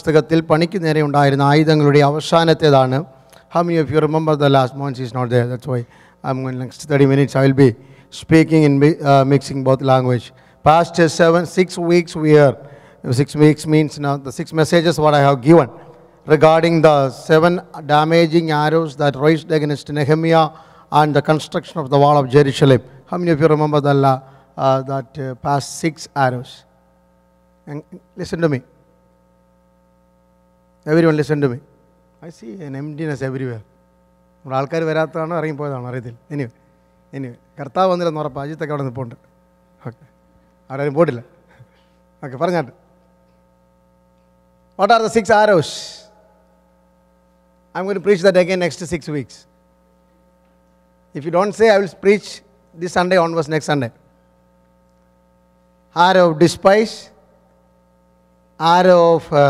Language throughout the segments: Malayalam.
പുസ്തകത്തിൽ പണിക്ക് നേരെ ഉണ്ടായിരുന്ന ആയുധങ്ങളുടെ അവസാനത്തേതാണ് how many of you remember the last months is not there that's why I'm next thirty minutes I will be speaking in mixing both language past seven six weeks we are six weeks means now the six messages what I have given regarding the seven damaging arrows that raised against Nehemiah and the construction of the wall of Jerusalem. How many of you remember the, la- uh, that uh, past six arrows? And listen to me. Everyone listen to me. I see an emptiness everywhere. നമ്മുടെ ആൾക്കാർ വരാത്തതാണോ ഇറങ്ങിപ്പോയതാണോ അറിയത്തില്ല ഇനി ഇനി കർത്താവ് വന്നില്ലെന്ന് ഉറപ്പ് അജിത്തൊക്കെ അവിടെ നിൽപ്പുണ്ട് ഓക്കെ ആരും പോയിട്ടില്ല ഓക്കെ പറഞ്ഞാട്ട് what are the six arrows I'm going preach that again next six weeks. If you don't say, I will preach this Sunday onwards next Sunday. Arrow of despise, arrow of uh,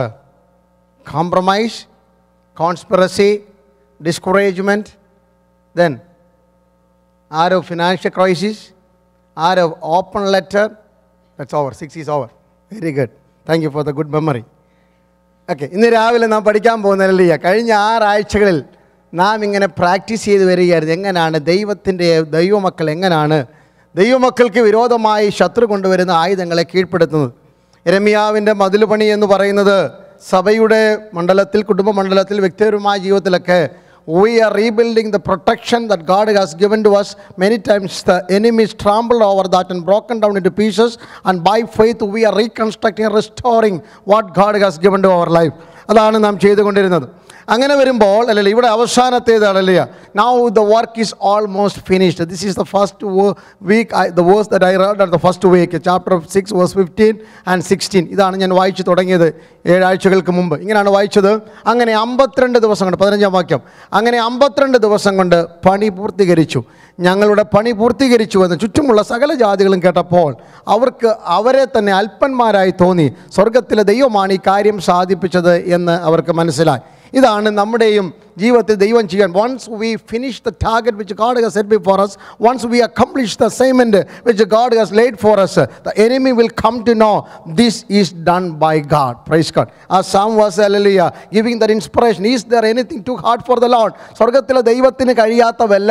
compromise, conspiracy, discouragement, then arrow of financial crisis, arrow of open letter. That's over. Six is over. Very good. Thank you for the good memory. Okay ഇന്ന് രാവിലെ നാം പഠിക്കാൻ പോകുന്നതല്ല കഴിഞ്ഞ ആറാഴ്ചകളിൽ നാം ഇങ്ങനെ പ്രാക്ടീസ് ചെയ്ത് വരികയായിരുന്നു എങ്ങനെയാണ് ദൈവത്തിൻ്റെ ദൈവമക്കൾ എങ്ങനെയാണ് ദൈവമക്കൾക്ക് വിരോധമായി ശത്രു കൊണ്ടുവരുന്ന ആയുധങ്ങളെ കീഴ്പ്പെടുത്തുന്നത് രമ്യാവിൻ്റെ മതിലുപണി എന്ന് പറയുന്നത് സഭയുടെ മണ്ഡലത്തിൽ കുടുംബ മണ്ഡലത്തിൽ വ്യക്തിപരമായ ജീവിതത്തിലൊക്കെ we are rebuilding the protection that God has given to us. Many times the enemy is trampled over that and broken down into pieces, and by faith we are reconstructing, restoring what God has given to our life. അതാണ് നാം ചെയ്തുകൊണ്ടിരുന്നത് അങ്ങനെ വരുമ്പോൾ അല്ലല്ലേ ഇവിടെ അവസാനത്തേതാണല്ലേ now the work is almost finished this is the first week the verse that I read at the first week chapter six verse fifteen and sixteen ഇതാണ് ഞാൻ വായിച്ചു തുടങ്ങിയത് ഏഴാഴ്ചകൾക്ക് മുമ്പ് ഇങ്ങനെയാണ് വായിച്ചത് അങ്ങനെ അമ്പത്തിരണ്ട് ദിവസം കൊണ്ട് പതിനഞ്ചാം വാക്യം അങ്ങനെ അമ്പത്തിരണ്ട് ദിവസം കൊണ്ട് പണി പൂർത്തീകരിച്ചു ഞങ്ങളുടെ പണി പൂർത്തീകരിച്ചു എന്ന് ചുറ്റുമുള്ള സകല ജാതികളും കേട്ടപ്പോൾ അവർക്ക് അവരെ തന്നെ അല്പന്മാരായി തോന്നി സ്വർഗത്തിലെ ദൈവമാണ് ഈ കാര്യം സാധിപ്പിച്ചത് എന്ന് അവർക്ക് മനസ്സിലായി ഇതാണ് നമ്മുടെയും ജീവിതത്തിൽ ദൈവം ചെയ്യാൻ once we finish the target which God has set before us once we accomplish the assignment which God has laid for us the enemy will come to know this is done by God praise God a psalm was hallelujah giving their inspiration is there anything too hard for the Lord സ്വർഗത്തിലെ ദൈവത്തിന് കഴിയാത്ത വല്ല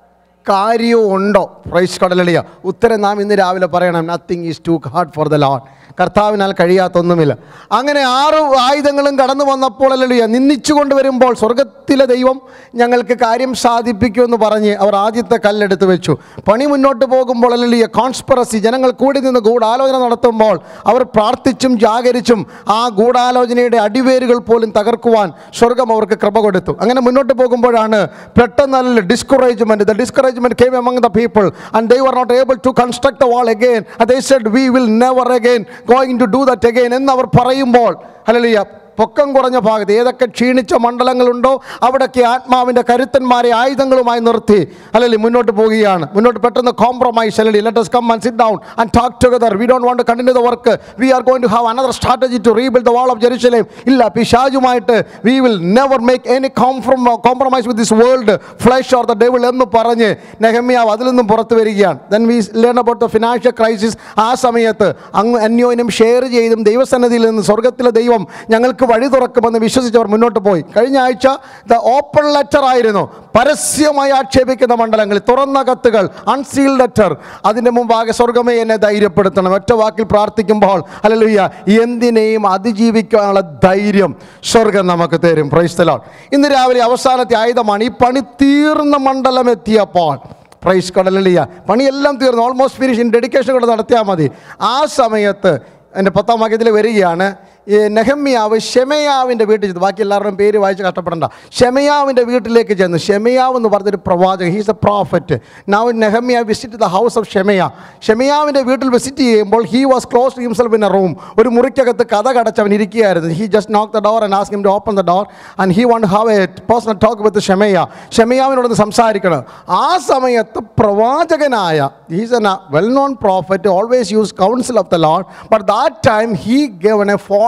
കാര്യവും ഉണ്ടോ പ്രൈസ് കടലളിയ ഉത്തരം നാം ഇന്ന് രാവിലെ പറയണം nothing is too hard for the Lord കർത്താവിനാൽ കഴിയാത്തൊന്നുമില്ല അങ്ങനെ ആറ് ആയുധങ്ങളും കടന്നു വന്നപ്പോൾ അല്ലളിയ നിന്ദിച്ചു കൊണ്ടുവരുമ്പോൾ സ്വർഗത്തിലെ ദൈവം ഞങ്ങൾക്ക് കാര്യം സാധിപ്പിക്കുമെന്ന് പറഞ്ഞ് അവർ ആദ്യത്തെ കല്ലെടുത്ത് വെച്ചു പണി മുന്നോട്ട് പോകുമ്പോൾ അല്ലളിയ കോൺസ്പിറസി ജനങ്ങൾ കൂടി നിന്ന് ഗൂഢാലോചന നടത്തുമ്പോൾ അവർ പ്രാർത്ഥിച്ചും ജാഗരിച്ചും ആ ഗൂഢാലോചനയുടെ അടിവേരുകൾ പോലും തകർക്കുവാൻ സ്വർഗം അവർക്ക് കൃപ കൊടുത്തു അങ്ങനെ മുന്നോട്ട് പോകുമ്പോഴാണ് പെട്ടെന്ന് discouragement the discouragement came among the people and they were not able to construct the wall again and they said we will never again going to do that again എന്ന് അവർ പറയുമ്പോൾ ഹല്ലേലൂയ പൊക്കം കുറഞ്ഞ ഭാഗത്ത് ഏതൊക്കെ ക്ഷീണിച്ച മണ്ഡലങ്ങളുണ്ടോ അവിടൊക്കെ ആത്മാവിൻ്റെ കരുത്തന്മാരെ ആയുധങ്ങളുമായി നിർത്തി അല്ലെങ്കിൽ മുന്നോട്ട് പോവുകയാണ് മുന്നോട്ട് പെട്ടെന്ന് കോംപ്രമൈസ് അല്ലെങ്കിൽ let us come and sit down and talk together we don't want to continue the work we are going to have another strategy to rebuild the wall of Jerusalem ഇല്ല പിശാചുമായിട്ട് we will never make any comprom- compromise with this world flesh or the devil എന്ന് പറഞ്ഞ് നെഹമ്യാവ് അതിൽ നിന്നും പുറത്തു വരികയാണ് then we learn about the financial crisis ആ സമയത്ത് അങ്ങ് അന്യോന്യം ഷെയർ ചെയ്തും ദൈവസന്നിധിയിൽ നിന്ന് സ്വർഗത്തിലെ ദൈവം ഞങ്ങൾക്ക് വഴി തുറക്കുമെന്ന് വിശ്വസിച്ചവർ മുന്നോട്ട് പോയി കഴിഞ്ഞ ആഴ്ച ദ ഓപ്പൺ ലെറ്റർ ആയിരുന്നു പരസ്യമായി ആക്ഷേപിക്കുന്ന മണ്ഡലങ്ങളിൽ തുറന്ന കത്തുകൾ അൺസീൽ ലെറ്റർ അതിൻ്റെ മുമ്പാകെ സ്വർഗമേ എന്നെ ധൈര്യപ്പെടുത്തണം ഒറ്റ വാക്കിൽ പ്രാർത്ഥിക്കുമ്പോൾ അല്ലല്ലുയ്യ എന്തിനേയും അതിജീവിക്കാനുള്ള ധൈര്യം സ്വർഗം നമുക്ക് തരും പ്രൈസ്തലോൺ ഇന്ന് രാവിലെ അവസാനത്തെ ആയുധമാണ് ഈ പണി തീർന്ന മണ്ഡലം എത്തിയപ്പോൾ പ്രൈസ് കടലിയ പണിയെല്ലാം തീർന്നു ഓൾമോസ്റ്റ് ഫിനിഷ് ഇൻ ഡെഡിക്കേഷൻ കൂടെ നടത്തിയാൽ മതി ആ സമയത്ത് എൻ്റെ പത്താം വാക്യത്തിൽ വരികയാണ് ഈ നെഹമ്യാവ് ഷെമയാവിൻ്റെ വീട്ടിൽ ചെന്നു ബാക്കി എല്ലാവരുടെയും പേര് വായിച്ച് കഷ്ടപ്പെടണ്ട ഷെമയാവിൻ്റെ വീട്ടിലേക്ക് ചെന്നു ഷെമയാവ് എന്ന് പറഞ്ഞൊരു പ്രവാചകൻ he's a prophet now Nehemiah visit the house of Shemaiah ഷെമയാവിൻ്റെ വീട്ടിൽ വിസിറ്റ് ചെയ്യുമ്പോൾ he was close himself in a room ഒരു മുറിക്കകത്ത് കഥ കടച്ചവൻ ഇരിക്കുകയായിരുന്നു he just knock the door and ask him to open the door and he want have a personal talk with Shemaiah ഷെമയാവിനോടൊന്ന് സംസാരിക്കണം ആ സമയത്ത് പ്രവാചകനായ he's an well known prophet always use counsel of the Lord but that time he given a ഫോൾ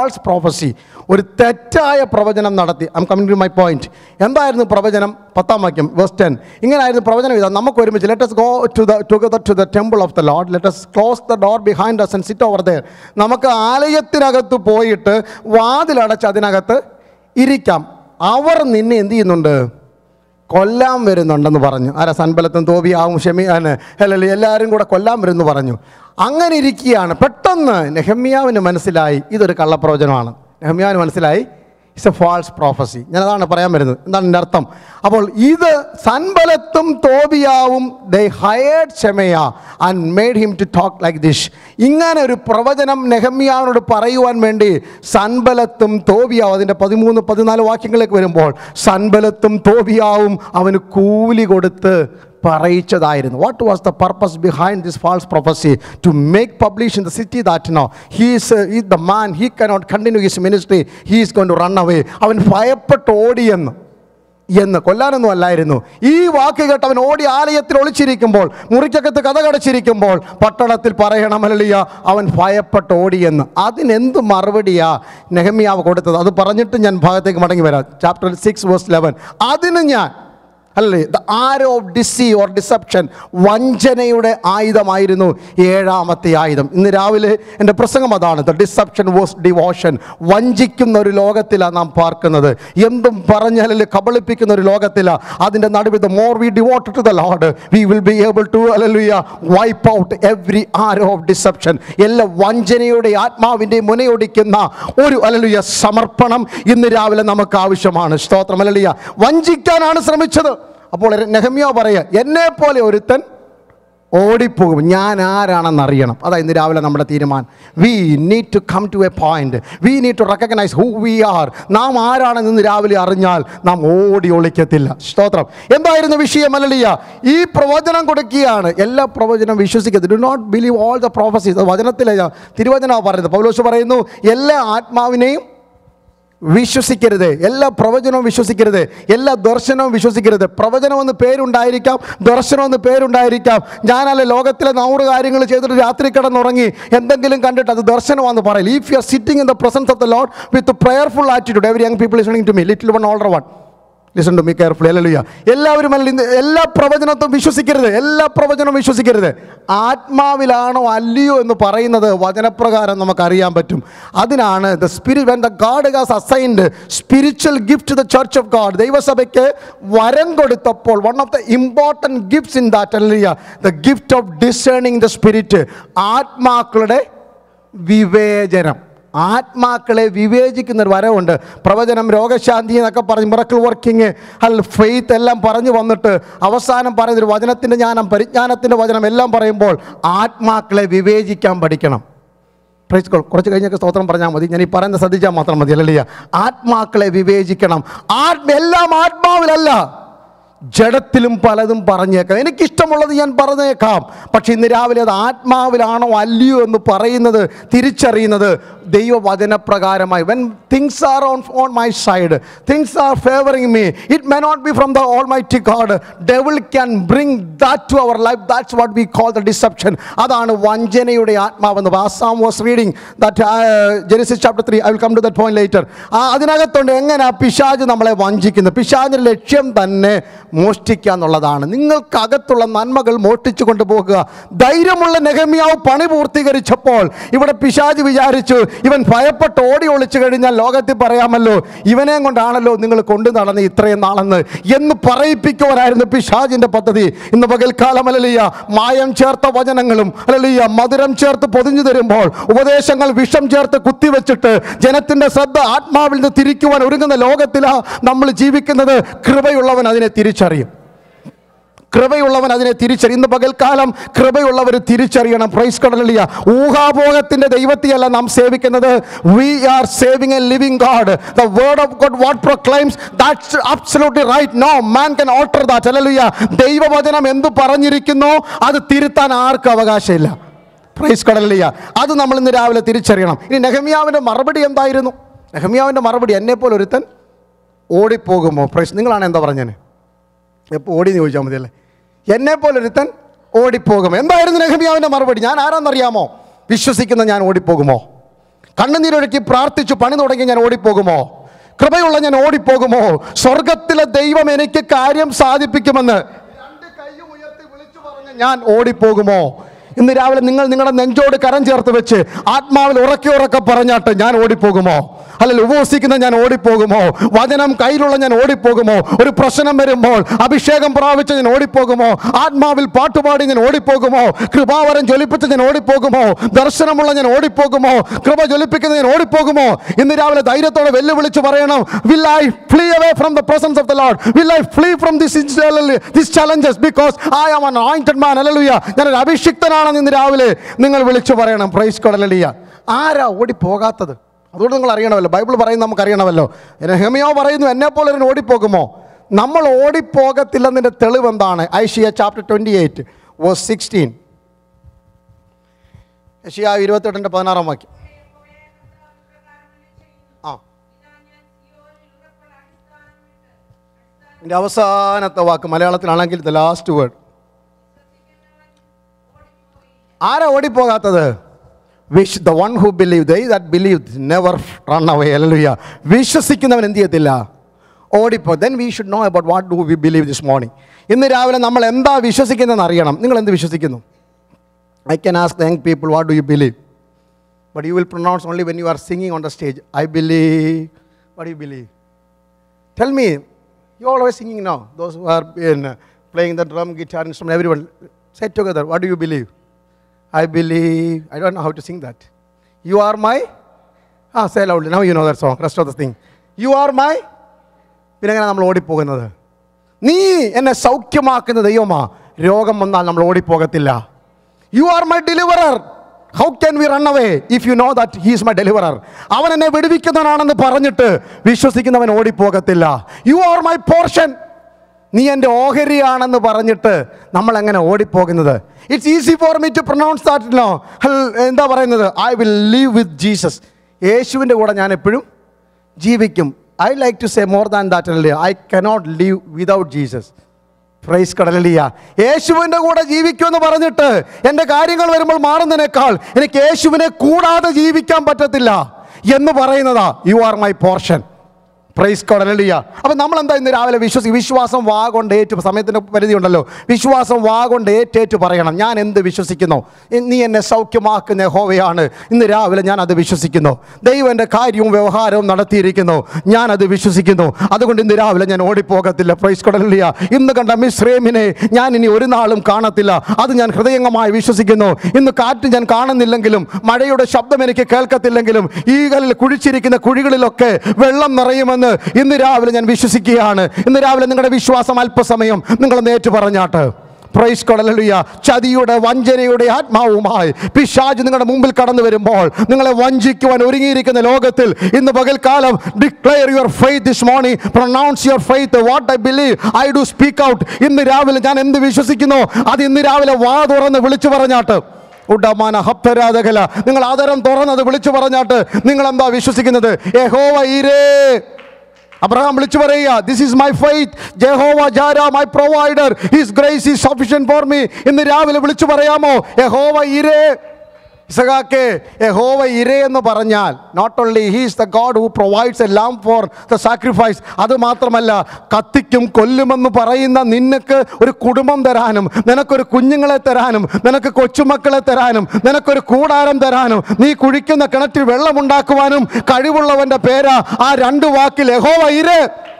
ഫാൾസ് പ്രോഫസി ഒരു തെറ്റായ പ്രവചനം നടത്തി I'm coming to my point എന്തായിരുന്നു പ്രവചനം പത്താം വാക്യം വേഴ്സ് ടെൻ ഇങ്ങനായിരുന്നു പ്രവചനം ഇതാ നമുക്ക് ഒരുമിച്ച് let's go to the together to the temple of the Lord let's close the door behind us and sit over there നമുക്ക് ആലയത്തിനകത്ത് പോയിട്ട് വാതിലടച്ച് അതിനകത്ത് ഇരിക്കാം അവർ നിന്നെ എന്ത് ചെയ്യുന്നുണ്ട് കൊല്ലാൻ വരുന്നുണ്ടെന്ന് പറഞ്ഞു ആരാ സൻബലത്തും തോബിയാവും ഷെമി അല്ലല്ലേ എല്ലാവരും കൂടെ കൊല്ലാൻ വരുമെന്ന് പറഞ്ഞു അങ്ങനെ ഇരിക്കുകയാണ് പെട്ടെന്ന് നെഹമ്യാവിന് മനസ്സിലായി ഇതൊരു കള്ളപ്രവചനമാണ് നെഹമ്യാവിന് മനസ്സിലായി ഇറ്റ്സ് എ ഫാൾസ് പ്രോഫസി ഞാൻ അതാണ് പറയാൻ വരുന്നത് എന്താണ് എൻ്റെ അർത്ഥം അപ്പോൾ ഇത് സൻബലത്തും തോബിയാവും they hired Shemaiah and made him to talk like this ഇങ്ങനെ ഒരു പ്രവചനം നെഹമ്യാവിനോട് പറയുവാൻ വേണ്ടി സൻബലത്തും തോബിയാവും അതിൻ്റെ പതിമൂന്ന് പതിനാല് വാക്യങ്ങളിലേക്ക് വരുമ്പോൾ സൻബലത്തും തോബിയാവും അവന് കൂലി കൊടുത്ത് പറയിച്ചതായിരുന്നു what was the purpose behind this false prophecy to make publish in the city that no he's ഈ the man he cannot continue his ministry he is gone to run away അവൻ ഭയപ്പെട്ട് ഓടിയെന്ന് എന്ന് കൊല്ലാനൊന്നും അല്ലായിരുന്നു ഈ വാക്ക് കേട്ട് അവൻ ഓടി ആലയത്തിൽ ഒളിച്ചിരിക്കുമ്പോൾ മുറിക്കകത്ത് കഥ കടച്ചിരിക്കുമ്പോൾ പട്ടണത്തിൽ പറയണമല്ലിയ അവൻ ഭയപ്പെട്ട് ഓടിയെന്ന് അതിനെന്ത് മറുപടിയാ നെഹമ്യാവ് കൊടുത്തത് അത് പറഞ്ഞിട്ട് ഞാൻ ഭാഗത്തേക്ക് മടങ്ങി വരാം ചാപ്റ്റർ സിക്സ് വേഴ്സ് ലെവൻ അതിന് ഞാൻ അല്ലേ ദ ആരോ ഓഫ് ഡിസി ഓർ ഡിസപ്ഷൻ വഞ്ചനയുടെ ആയുധമായിരുന്നു ഏഴാമത്തെ ആയുധം ഇന്ന് രാവിലെ എൻ്റെ പ്രസംഗം അതാണ് ദ ഡിസപ്ഷൻ വാസ് ഡിവോഷൻ വഞ്ചിക്കുന്ന ഒരു ലോകത്തിലാണ് നാം പാർക്കുന്നത് എന്തും പറഞ്ഞാൽ കബളിപ്പിക്കുന്ന ഒരു ലോകത്തിലാണ് അതിൻ്റെ നടുവിൽ the more we devote to the Lord we will be able to hallelujah wipe out every arrow of deception എല്ലാ വഞ്ചനയുടെ ആത്മാവിൻ്റെ മുനയൊടിക്കുന്ന ഒരു അലലുയ സമർപ്പണം ഇന്ന് രാവിലെ നമുക്ക് ആവശ്യമാണ് സ്തോത്രം അലലുയ വഞ്ചിക്കാനാണ് ശ്രമിച്ചത് അപ്പോൾ നെഹമ്യ പറയുക എന്നെ പോലെ ഒരുത്തൻ ഓടിപ്പോകും ഞാൻ ആരാണെന്ന് അറിയണം അതാ ഇന്ന് രാവിലെ നമ്മുടെ തീരുമാനം we need to come to a point we need to recognise who we are നാം ആരാണെന്ന് ഇന്ന് രാവിലെ അറിഞ്ഞാൽ നാം ഓടി ഒളിക്കത്തില്ല സ്തോത്രം എന്തായിരുന്നു വിഷയം അല്ലലിയ ഈ പ്രവചനം കൊടുക്കുകയാണ് എല്ലാ പ്രവചനം വിശ്വസിക്കരുത് do not believe all the prophecies വചനത്തിലെ തിരുവചനമാണ് പറയുന്നത് പൗലോസ് പറയുന്നു എല്ലാ ആത്മാവിനെയും വിശ്വസിക്കരുത് എല്ലാ പ്രവചനവും വിശ്വസിക്കരുത് എല്ലാ ദർശനവും വിശ്വസിക്കരുത് പ്രവചനം എന്ന് പേരുണ്ടായിരിക്കാം ദർശനം എന്ന് പേരുണ്ടായിരിക്കാം ഞാനല്ല ലോകത്തിലെ നൂറ് കാര്യങ്ങൾ ചെയ്തിട്ട് രാത്രി കിടന്നുറങ്ങി എന്തെങ്കിലും കണ്ടിട്ട് അത് ദർശനമാണെന്ന് പറയില്ല if you are sitting in the presence of the Lord with prayerful attitude every young people listening to me little one older one listen to me careful hallelujah എല്ലാവരും അല്ല ഇന്ന് എല്ലാ പ്രവചനത്തും വിശ്വസിക്കരുത് എല്ലാ പ്രവചനവും വിശ്വസിക്കരുത് ആത്മാവിലാണോ അല്ലയോ എന്ന് പറയുന്നത് വചനപ്രകാരം നമുക്കറിയാൻ പറ്റും അതിനാണ് the spirit when the God has assigned spiritual gift the church of God ദൈവസഭയ്ക്ക് വരം കൊടുത്തപ്പോൾ one of the important gifts in that hallelujah the gift of discerning the spirit ആത്മാക്കളുടെ വിവേചനം ആത്മാക്കളെ വിവേചിക്കുന്ന ഒരു വരവുണ്ട് പ്രവചനം രോഗശാന്തി എന്നൊക്കെ പറഞ്ഞ് മിറക്കിൾ വർക്കിംഗ് അൽ ഫെയ്ത്ത് എല്ലാം പറഞ്ഞു വന്നിട്ട് അവസാനം പറയുന്നൊരു വചനത്തിൻ്റെ ജ്ഞാനം പരിജ്ഞാനത്തിൻ്റെ വചനം എല്ലാം പറയുമ്പോൾ ആത്മാക്കളെ വിവേചിക്കാൻ പഠിക്കണം പ്രൈസ് ഗോഡ് കുറച്ച് കഴിഞ്ഞൊക്കെ സ്തോത്രം പറഞ്ഞാൽ മതി ഞാൻ ഈ പറയുന്നത് ശ്രദ്ധിച്ചാൽ മാത്രം മതി അല്ലല്ല ആത്മാക്കളെ വിവേചിക്കണം ആത്മ എല്ലാം ആത്മാവിലല്ല ജഡത്തിലും പലതും പറഞ്ഞേക്കാം എനിക്കിഷ്ടമുള്ളത് ഞാൻ പറഞ്ഞേക്കാം പക്ഷെ ഇന്ന് രാവിലെ അത് ആത്മാവിലാണോ അല്ലയോ എന്ന് പറയുന്നത് തിരിച്ചറിയുന്നത് ദൈവവചനപ്രകാരമായി when things are on on my side things are favoring me it may not be from the almighty God devil can bring that to our life that's what we call the deception അതാണ് വഞ്ചനയുടെ ആത്മാവെന്ന് as I'm was reading that Genesis chapter three I will come to that point later അതിനകത്തുണ്ട് എങ്ങനെ പിശാജ് നമ്മളെ വഞ്ചിക്കുന്നത് പിശാജിൻ്റെ ലക്ഷ്യം തന്നെ മോഷ്ടിക്കുക എന്നുള്ളതാണ് നിങ്ങൾക്കകത്തുള്ള നന്മകൾ മോഷ്ടിച്ചു കൊണ്ടുപോകുക ധൈര്യമുള്ള നെഹമ്യാവ് പണി പൂർത്തീകരിച്ചപ്പോൾ ഇവിടെ പിശാജ് വിചാരിച്ചു ഇവൻ ഭയപ്പെട്ട് ഓടി ഒളിച്ചു കഴിഞ്ഞാൽ ലോകത്തിൽ പറയാമല്ലോ ഇവനെയും കൊണ്ടാണല്ലോ നിങ്ങൾ കൊണ്ടു നടന്ന് ഇത്രയും നാളെന്ന് എന്ന് പറയിപ്പിക്കുവാനായിരുന്നു പിശാജിന്റെ പദ്ധതി ഇന്ന് പകൽക്കാലം അല്ലലിയ മായം ചേർത്ത വചനങ്ങളും അല്ലലിയ മധുരം ചേർത്ത് പൊതിഞ്ഞു തരുമ്പോൾ ഉപദേശങ്ങൾ വിഷം ചേർത്ത് കുത്തിവെച്ചിട്ട് ജനത്തിന്റെ ശ്രദ്ധ ആത്മാവിൽ നിന്ന് തിരിക്കുവാൻ ഒരുങ്ങുന്ന ലോകത്തിലാ നമ്മൾ ജീവിക്കുന്നത് കൃപയുള്ളവൻ അതിനെ തിരിച്ചറിയും കൃപയുള്ളവൻ അതിനെ തിരിച്ചറിയും ഇന്ന് പകൽക്കാലം കൃപയുള്ളവർ തിരിച്ചറിയണം പ്രൈസ് കടലിയ ഊഹാഭോഗത്തിന്റെ ദൈവത്തെയല്ല നാം സേവിക്കുന്നത് we are serving a living God the word of God what proclaims that's absolutely right no man can alter that hallelujah ദൈവവചനം എന്ത് പറഞ്ഞിരിക്കുന്നോ അത് തിരുത്താൻ ആർക്കും അവകാശമില്ല പ്രൈസ് കടലിയ അത് നമ്മൾ ഇന്ന് രാവിലെ തിരിച്ചറിയണം ഇനി നെഹമ്യാവിൻ്റെ മറുപടി എന്തായിരുന്നു നെഹമ്യാവിൻ്റെ മറുപടി എന്നെപ്പോലെ ഒരുത്തൻ ഓടിപ്പോകുമോ പ്രൈസ് നിങ്ങളാണ് എന്താ പറഞ്ഞത് എപ്പോൾ ഓടി എന്ന് ചോദിച്ചാൽ മതിയല്ലേ എന്നെപ്പോലെ ഒരുത്തൻ ഓടിപ്പോകുമോ എന്തായിരുന്നു നെഹമ്യാവിൻ്റെ മറുപടി ഞാൻ ആരാന്നറിയാമോ വിശ്വസിക്കുന്ന ഞാൻ ഓടിപ്പോകുമോ കണ്ണുനീരൊഴുക്കി പ്രാർത്ഥിച്ചു പണി തുടങ്ങി ഞാൻ ഓടിപ്പോകുമോ കൃപയുള്ള ഞാൻ ഓടിപ്പോകുമോ സ്വർഗത്തിലെ ദൈവം എനിക്ക് കാര്യം സാധിപ്പിക്കുമെന്ന് രണ്ട് കൈയും ഉയർത്തി വിളിച്ചു പറഞ്ഞ് ഞാൻ ഓടിപ്പോകുമോ ഇന്ന് രാവിലെ നിങ്ങൾ നിങ്ങളുടെ നെഞ്ചോട് കരം ചേർത്ത് വെച്ച് ആത്മാവിൽ ഉറക്കെ ഉറക്കെ പറഞ്ഞാട്ട് ഞാൻ ഓടിപ്പോകുമോ അല്ലെങ്കിൽ ഉപവസിക്കുന്ന ഞാൻ ഓടിപ്പോകുമോ വചനം കയ്യിലുള്ള ഞാൻ ഓടിപ്പോകുമോ ഒരു പ്രശ്നം വരുമ്പോൾ അഭിഷേകം പ്രാപിച്ച് ഞാൻ ഓടിപ്പോകുമോ ആത്മാവിൽ പാട്ടുപാടി ഞാൻ ഓടിപ്പോകുമോ കൃപാവരം ജ്വലിപ്പിച്ച് ഞാൻ ഓടിപ്പോകുമോ ദർശനമുള്ള ഞാൻ ഓടിപ്പോകുമോ കൃപ ജ്വലിപ്പിക്കുന്ന ഞാൻ ഓടിപ്പോകുമോ ഇന്ന് രാവിലെ ധൈര്യത്തോടെ വെല്ലുവിളിച്ച് പറയണം will I flee away from the presence of the Lord will I flee from this this challenges because I am an anointed man hallelujah ഞാനൊരു അഭിഷിക്തനാണെന്ന് ഇന്ന് രാവിലെ നിങ്ങൾ വിളിച്ചു പറയണം പ്രൈസ് കൊടലിയ ആരാ ഓടിപ്പോകാത്തത് അതുകൊണ്ട് നിങ്ങൾ അറിയണമല്ലോ ബൈബിൾ പറയുന്നത് നമുക്ക് അറിയണമല്ലോ ഹെമിയോ പറയുന്നു എന്നെ പോലെ ഒരു ഓടിപ്പോകുമോ നമ്മൾ ഓടിപ്പോകത്തില്ലെന്നതിൻ്റെ തെളിവ് എന്താണ് Isaiah chapter twenty eight verse sixteen Isaiah ഇരുപത്തെട്ടിൻ്റെ പതിനാറാം വാക്യം ആ ഇതിൻ്റെ അവസാനത്തെ വാക്ക് മലയാളത്തിലാണെങ്കിൽ ദ ലാസ്റ്റ് വേർഡ് ആരാ ഓടിപ്പോകാത്തത് which the one who believe they that believe never run away hallelujah വിശ്വസിക്കുന്നവൻ എന്ത് ചെയ്യത്തില്ല ഓടിപ്പോ then we should know about what do we believe this morning ഇന്ന് രാവിലെ നമ്മൾ എന്താ വിശ്വസിക്കുന്നതെന്ന് അറിയണം നിങ്ങൾ എന്ത് വിശ്വസിക്കുന്നു I can ask young people what do you believe but you will pronounce only when you are singing on the stage I believe what you believe Tell me, you always singing now. Those who are in, uh, playing the drum, guitar, instrument, everyone. Say it together. What do you believe? I believe. I don't know how to sing that. You are my. Ah, say loudly. Now you know that song. Rest of the thing. You are my. പിന്നെ എങ്ങനെ നമ്മൾ ഓടിപ്പോകുന്നത് നീ എന്നെ സൗഖ്യമാക്കുന്ന ദൈവമാ രോഗം വന്നാൽ നമ്മൾ ഓടിപ്പോകത്തില്ല you are my deliverer how can we run away if you know that he's my deliverer അവൻ എന്നെ വിടുവിക്കുന്നവനാണെന്ന് പറഞ്ഞിട്ട് വിശ്വസിക്കുന്നവൻ ഓടിപ്പോകത്തില്ല യു ആർ മൈ പോർഷൻ നീ എൻ്റെ ഓഹരിയാണെന്ന് പറഞ്ഞിട്ട് നമ്മൾ എങ്ങനെ ഓടിപ്പോകുന്നത് it's easy for me to pronounce that no എന്താ പറയുന്നത് I will live with Jesus യേശുവിൻ്റെ കൂടെ ഞാൻ എപ്പോഴും ജീവിക്കും I like to say more than that അല്ലേ I cannot live without Jesus praise കടലിയ യേശുവിൻ്റെ കൂടെ ജീവിക്കുമെന്ന് പറഞ്ഞിട്ട് എൻ്റെ കാര്യങ്ങൾ വരുമ്പോൾ മാറുന്നതിനേക്കാൾ എനിക്ക് യേശുവിനെ കൂടാതെ ജീവിക്കാൻ പറ്റത്തില്ല എന്ന് പറയുന്നതാ you are my portion praise കൊടലിയ അപ്പം നമ്മൾ എന്താ ഇന്ന് രാവിലെ വിശ്വസി വിശ്വാസം വാ കൊണ്ട് ഏറ്റു സമയത്തിൻ്റെ പരിധി ഉണ്ടല്ലോ വിശ്വാസം വാ കൊണ്ട് ഏറ്റേറ്റ് പറയണം ഞാൻ എന്ത് വിശ്വസിക്കുന്നു ഇ- നീ എന്നെ സൗഖ്യമാക്കുന്ന ഹോവയാണ് ഇന്ന് രാവിലെ ഞാൻ അത് വിശ്വസിക്കുന്നു ദൈവം എൻ്റെ കാര്യവും വ്യവഹാരവും നടത്തിയിരിക്കുന്നു ഞാൻ അത് വിശ്വസിക്കുന്നു അതുകൊണ്ട് ഇന്ന് രാവിലെ ഞാൻ ഓടിപ്പോകത്തില്ല പ്രൈസ് കൊടലിയ ഇന്ന് കണ്ട മിശ്രേമിനെ ഞാൻ ഇനി ഒരു നാളും കാണത്തില്ല അത് ഞാൻ ഹൃദയംഗമായി വിശ്വസിക്കുന്നു ഇന്ന് കാറ്റ് ഞാൻ കാണുന്നില്ലെങ്കിലും മഴയുടെ ശബ്ദം എനിക്ക് കേൾക്കത്തില്ലെങ്കിലും ഈ കല്ലിൽ കുഴിച്ചിരിക്കുന്ന കുഴികളിലൊക്കെ വെള്ളം നിറയുമെന്ന് ഇന്ന് രാവിലെ ഞാൻ വിശ്വസിക്കുകയാണ് ഇന്ന് രാവിലെ നിങ്ങളുടെ വിശ്വാസം അല്പസമയം നിങ്ങൾ നേറ്റു പറഞ്ഞാട്ട് പ്രൈസ് കൊടലുയ ചതിയുടെ വഞ്ചനയുടെ ആത്മാവുമായി പിശാജ് നിങ്ങളുടെ മുമ്പിൽ കടന്നു വരുമ്പോൾ നിങ്ങളെ വഞ്ചിക്കുവാൻ ഒരുങ്ങിയിരിക്കുന്ന ലോകത്തിൽ ഇന്ന് പകൽക്കാലം declare your faith this morning pronounce your faith what I believe I do speak out ഇന്ന് രാവിലെ ഞാൻ എന്ത് വിശ്വസിക്കുന്നു അത് ഇന്ന് രാവിലെ വാ തുറന്ന് വിളിച്ചു പറഞ്ഞാട്ട് ഉഡമാന ഹപ്തരാധകല നിങ്ങൾ ആദരം തുറന്നത് വിളിച്ചു പറഞ്ഞാട്ട് നിങ്ങൾ എന്താ വിശ്വസിക്കുന്നത് യഹോവ ഈരേ അബ്രഹാം വിളിച്ചു പറയുക this is my faith Jehovah Jireh my provider his grace is sufficient for me ഇന്ന് രാവിലെ വിളിച്ചു പറയാമോ യഹോവ ഇരേ ഇസഹാക്കെ യഹോവ ഇരേ എന്ന് പറഞ്ഞാൽ not only he's the God who provides a lamb for the sacrifice അത് മാത്രമല്ല കത്തിക്കും കൊല്ലുമെന്ന് പറയുന്ന നിനക്ക് ഒരു കുടുംബം തരാനും നിനക്കൊരു കുഞ്ഞുങ്ങളെ തരാനും നിനക്ക് കൊച്ചുമക്കളെ തരാനും നിനക്കൊരു കൂടാരം തരാനും നീ കുഴിക്കുന്ന കിണറ്റിൽ വെള്ളമുണ്ടാക്കുവാനും കഴിവുള്ളവന്റെ പേരാ ആ രണ്ട് വാക്കിൽ യഹോവ ഇരേ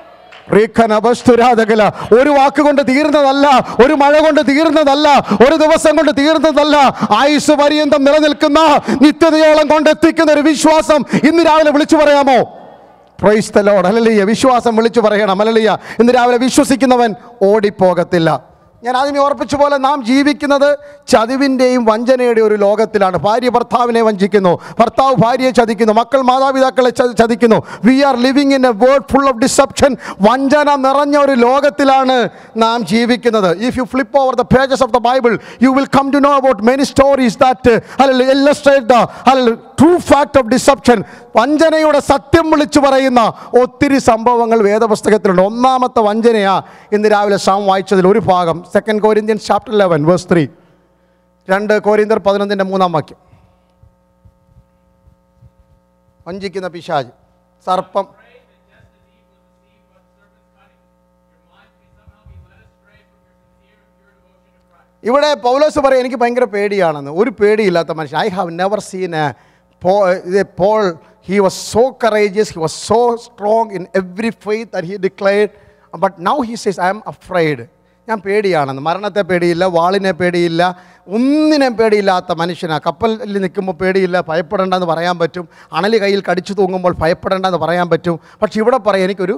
റീഖനപസ്തുരാതകല ഒരു വാക്ക് കൊണ്ട് തീർന്നതല്ല ഒരു മഴ കൊണ്ട് തീർന്നതല്ല ഒരു ദിവസം കൊണ്ട് തീർന്നതല്ല ആയുസ് പര്യന്തം നിലനിൽക്കുന്ന നിത്യതയോളം കൊണ്ടെത്തിക്കുന്ന ഒരു വിശ്വാസം ഇന്ന് രാവിലെ വിളിച്ചു പറയാമോ പ്രൈസ് ദ ലോർഡ് അല്ലലിയ വിശ്വാസം വിളിച്ചു പറയണം അല്ലലിയ ഇന്ന് രാവിലെ വിശ്വസിക്കുന്നവൻ ഓടിപ്പോകത്തില്ല ഞാൻ ആദ്യമേ ഓർപ്പിച്ച പോലെ നാം ജീവിക്കുന്നത് ചതിവിൻ്റെയും വഞ്ചനയുടെയും ഒരു ലോകത്തിലാണ് ഭാര്യ ഭർത്താവിനെ വഞ്ചിക്കുന്നു ഭർത്താവ് ഭാര്യയെ ചതിക്കുന്നു മക്കൾ മാതാപിതാക്കളെ ച- ചതിക്കുന്നു we are living in a world full of deception വഞ്ചന നിറഞ്ഞ ഒരു ലോകത്തിലാണ് നാം ജീവിക്കുന്നത് if you flip over the pages of the Bible you will come to know about many stories that illustrate the true fact of deception വഞ്ചനയുടെ സത്യം വിളിച്ചു പറയുന്ന ഒത്തിരി സംഭവങ്ങൾ വേദപുസ്തകത്തിലുണ്ട് ഒന്നാമത്തെ വഞ്ചനയാ ഇന്ന് രാവിലെ സാം വായിച്ചതിൽ ഒരു ഭാഗം second Corinthians chapter eleven verse three രണ്ട് കോരിന്തർ പതിനൊന്നിൻ്റെ മൂന്നാം വാക്യം വഞ്ചിക്കുന്ന പിശാജ് സർപ്പം ഇവിടെ പൗലോസ് പറയും എനിക്ക് ഭയങ്കര പേടിയാണെന്ന് ഒരു പേടിയില്ലാത്ത മനുഷ്യൻ I have never seen a Paul he was so courageous he was so strong in every faith that he declared but now he says I am afraid ഞാൻ പേടിയാണെന്ന് മരണത്തെ പേടിയില്ല വാളിനെ പേടിയില്ല ഒന്നിനെ പേടിയില്ലാത്ത മനുഷ്യനാണ് കപ്പലിൽ നിൽക്കുമ്പോൾ പേടിയില്ല ഭയപ്പെടേണ്ടെന്ന് പറയാൻ പറ്റും അണലി കയ്യിൽ കടിച്ചു തൂങ്ങുമ്പോൾ ഭയപ്പെടേണ്ടെന്ന് പറയാൻ പറ്റും പക്ഷെ ഇവിടെ പറയാം എനിക്കൊരു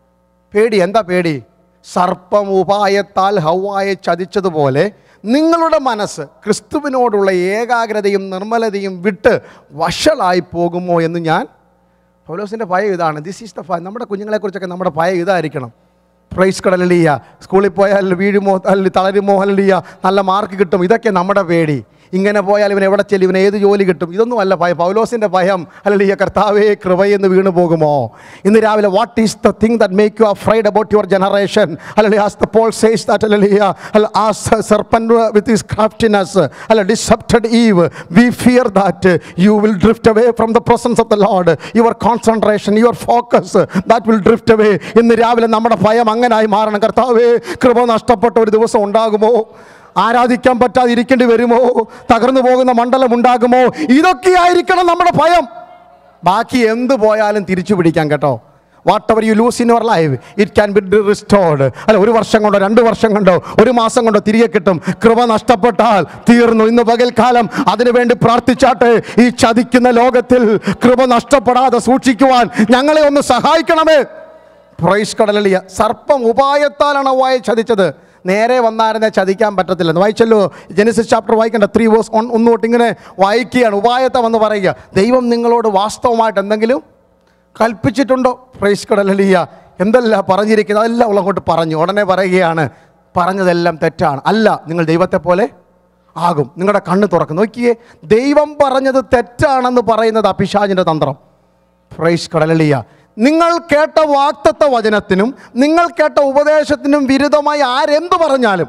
പേടി എന്താ പേടി സർപ്പം ഉപായത്താൽ ഹൗവായെ ചതിച്ചതുപോലെ നിങ്ങളുടെ മനസ്സ് ക്രിസ്തുവിനോടുള്ള ഏകാഗ്രതയും നിർമ്മലതയും വിട്ട് വഷളായി പോകുമോ എന്ന് ഞാൻ പൗലോസിൻ്റെ ഭയം ഇതാണ് ദിസ് ഈസ് ദ ഭയം നമ്മുടെ കുഞ്ഞുങ്ങളെക്കുറിച്ചൊക്കെ നമ്മുടെ ഭയം ഇതായിരിക്കണം പ്രൈസ് കടലിയ സ്കൂളിൽ പോയാൽ വീഴുമോ അല്ലെങ്കിൽ തളരുമോ അല്ലെങ്കിൽ നല്ല മാർക്ക് കിട്ടും ഇതൊക്കെ നമ്മുടെ പേടി ഇങ്ങനെ പോയാൽ ഇവൻ എവിടെ ചെല്ലും ഇവൻ ഏത് ജോലി കിട്ടും ഇതൊന്നും അല്ല ഭയം പൗലോസിൻ്റെ ഭയം അല്ലെങ്കിൽ കർത്താവേ കൃപയെന്ന് വീണു പോകുമോ ഇന്ന് രാവിലെ what is the thing that make you afraid about your generation അല്ലെങ്കിൽ as the Paul says that അല്ലെങ്കിൽ ആ സർപ്പൻ വിത്ത് ഹിസ് ക്രാഫ്റ്റിനെസ് അല്ല deceived Eve we fear that you will drift away from the presence of the Lord your concentration your focus that will drift away ഇന്ന് രാവിലെ നമ്മുടെ ഭയം അങ്ങനായി മാറണം കർത്താവേ കൃപ നഷ്ടപ്പെട്ട ഒരു ദിവസം ഉണ്ടാകുമോ ആരാധിക്കാൻ പറ്റാതെ ഇരിക്കേണ്ടി വരുമോ തകർന്നു പോകുന്ന മണ്ഡലം ഉണ്ടാകുമോ ഇതൊക്കെയായിരിക്കണം നമ്മുടെ ഭയം ബാക്കി എന്ത് പോയാലും തിരിച്ചു പിടിക്കാം കേട്ടോ whatever you lose in your life it can be restored അല്ല ഒരു വർഷം കൊണ്ടോ രണ്ട് വർഷം കൊണ്ടോ ഒരു മാസം കൊണ്ടോ തിരികെ കിട്ടും കൃപ നഷ്ടപ്പെട്ടാൽ തീർന്നു ഇന്ന് പകൽക്കാലം അതിനുവേണ്ടി പ്രാർത്ഥിച്ചാട്ടെ ഈ ചതിക്കുന്ന ലോകത്തിൽ കൃപ നഷ്ടപ്പെടാതെ സൂക്ഷിക്കുവാൻ ഞങ്ങളെ ഒന്ന് സഹായിക്കണമേ പ്രൈസ് കടലിയ സർപ്പം ഉപായത്താലാണ് വായ ചതിച്ചത് നേരെ വന്നായിരുന്നെ ചതിക്കാൻ പറ്റത്തില്ലെന്ന് വായിച്ചല്ലോ ജെനിസിസ് ചാപ്റ്റർ വായിക്കേണ്ട ത്രീ വേഴ്സ് ഒൺ ഒന്നോട്ട് ഇങ്ങനെ വായിക്കുകയാണ് ഉപായത്തെ വന്ന് പറയുക ദൈവം നിങ്ങളോട് വാസ്തവമായിട്ട് എന്തെങ്കിലും കൽപ്പിച്ചിട്ടുണ്ടോ പ്രൈസ് കടലിയ എന്തെല്ലാം പറഞ്ഞിരിക്കുന്നത് അതെല്ലാം ഉള്ളങ്ങോട്ട് പറഞ്ഞു ഉടനെ പറയുകയാണ് പറഞ്ഞതെല്ലാം തെറ്റാണ് അല്ല നിങ്ങൾ ദൈവത്തെ പോലെ ആകും നിങ്ങളുടെ കണ്ണ് തുറക്കും നോക്കിയേ ദൈവം പറഞ്ഞത് തെറ്റാണെന്ന് പറയുന്നത് അപിശാചിൻ്റെ തന്ത്രം ഫ്രൈസ് കടലിയ നിങ്ങൾ കേട്ട വാക്തത്വ വചനത്തിനും നിങ്ങൾ കേട്ട ഉപദേശത്തിനും വിരുദ്ധമായി ആരെന്ത് പറഞ്ഞാലും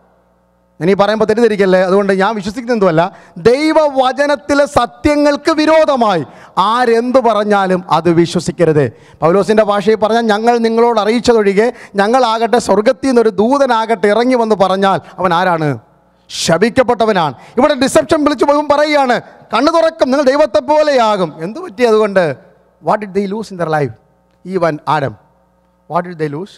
ഇനി പറയുമ്പോൾ തെറ്റിദ്ധരിക്കല്ലേ അതുകൊണ്ട് ഞാൻ വിശ്വസിക്കുന്നതുമല്ല ദൈവവചനത്തിലെ സത്യങ്ങൾക്ക് വിരോധമായി ആരെന്ത് പറഞ്ഞാലും അത് വിശ്വസിക്കരുത് പൗലോസിൻ്റെ ഭാഷയിൽ പറഞ്ഞാൽ ഞങ്ങൾ നിങ്ങളോട് അറിയിച്ചതൊഴികെ ഞങ്ങളാകട്ടെ സ്വർഗത്തിൽ നിന്നൊരു ദൂതനാകട്ടെ ഇറങ്ങി വന്ന് പറഞ്ഞാൽ അവൻ ആരാണ് ശപിക്കപ്പെട്ടവനാണ് ഇവിടെ ഡിസെപ്ഷൻ വിളിച്ചു പോകും പറയുകയാണ് കണ്ണു തുറക്കും നിങ്ങൾ ദൈവത്തെ പോലെയാകും എന്ത് പറ്റി അതുകൊണ്ട് what did they lose in their life even Adam what did they lose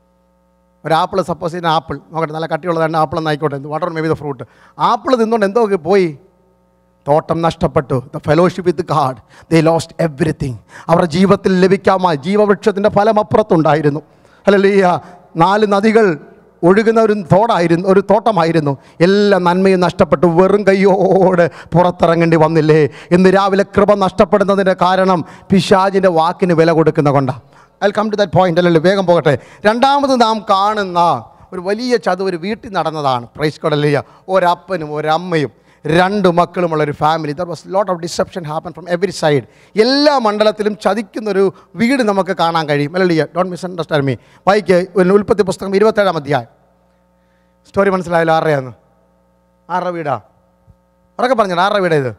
ഒരു ആപ്പിൾ സപ്പോസ് ചെയ്യുന്ന ആപ്പിൾ നോക്കട്ടെ നല്ല കട്ടിയുള്ളതാണ് ആപ്പിൾ എന്നായിക്കോട്ടെ whatever may be the fruit apple തിന്നുകൊണ്ട് എന്തോ ഒക്കെ പോയി തോട്ടം നഷ്ടപ്പെട്ടു the fellowship with God they lost everything അവരുടെ ജീവിതത്തിൽ ലഭിക്കാമ ജീവവൃക്ഷത്തിൻ്റെ ഫലം അപ്പുറത്തുണ്ടായിരുന്നു അല്ലല്ല നാല് നദികൾ ഒഴുകുന്ന ഒരു തോടായിരുന്നു ഒരു തോട്ടമായിരുന്നു എല്ലാ നന്മയും നഷ്ടപ്പെട്ടു വെറും കയ്യോടെ പുറത്തിറങ്ങേണ്ടി വന്നില്ലേ ഇന്ന് രാവിലെ കൃപ നഷ്ടപ്പെടുന്നതിൻ്റെ കാരണം പിശാജിൻ്റെ വാക്കിന് വില കൊടുക്കുന്ന കൊണ്ടാണ് I come to that point അല്ലല്ലോ വേഗം പോകട്ടെ രണ്ടാമത് നാം കാണുന്ന ഒരു വലിയ ചതുവ് ഒരു വീട്ടിൽ നടന്നതാണ് പ്രൈസ് കടലിയ ഒരപ്പനും ഒരമ്മയും രണ്ട് മക്കളുമുള്ള ഒരു family there was lot of deception happen from every side എല്ലാ മണ്ഡലത്തിലും ചതിക്കുന്നൊരു വീട് നമുക്ക് കാണാൻ കഴിയും അല്ലല്ല ഡോണ്ട് മിസ് അണ്ടർസ്റ്റാൻഡ് മീ വായിക്ക് ഒരു ഉൽപ്പത്തി പുസ്തകം ഇരുപത്തേഴാം അധ്യായം സ്റ്റോറി മനസ്സിലായല്ലോ ആരുടെയാന്ന് ആരുടെ വീടാ ഉറക്കെ പറഞ്ഞു ആരുടെ വീടാ ഇത്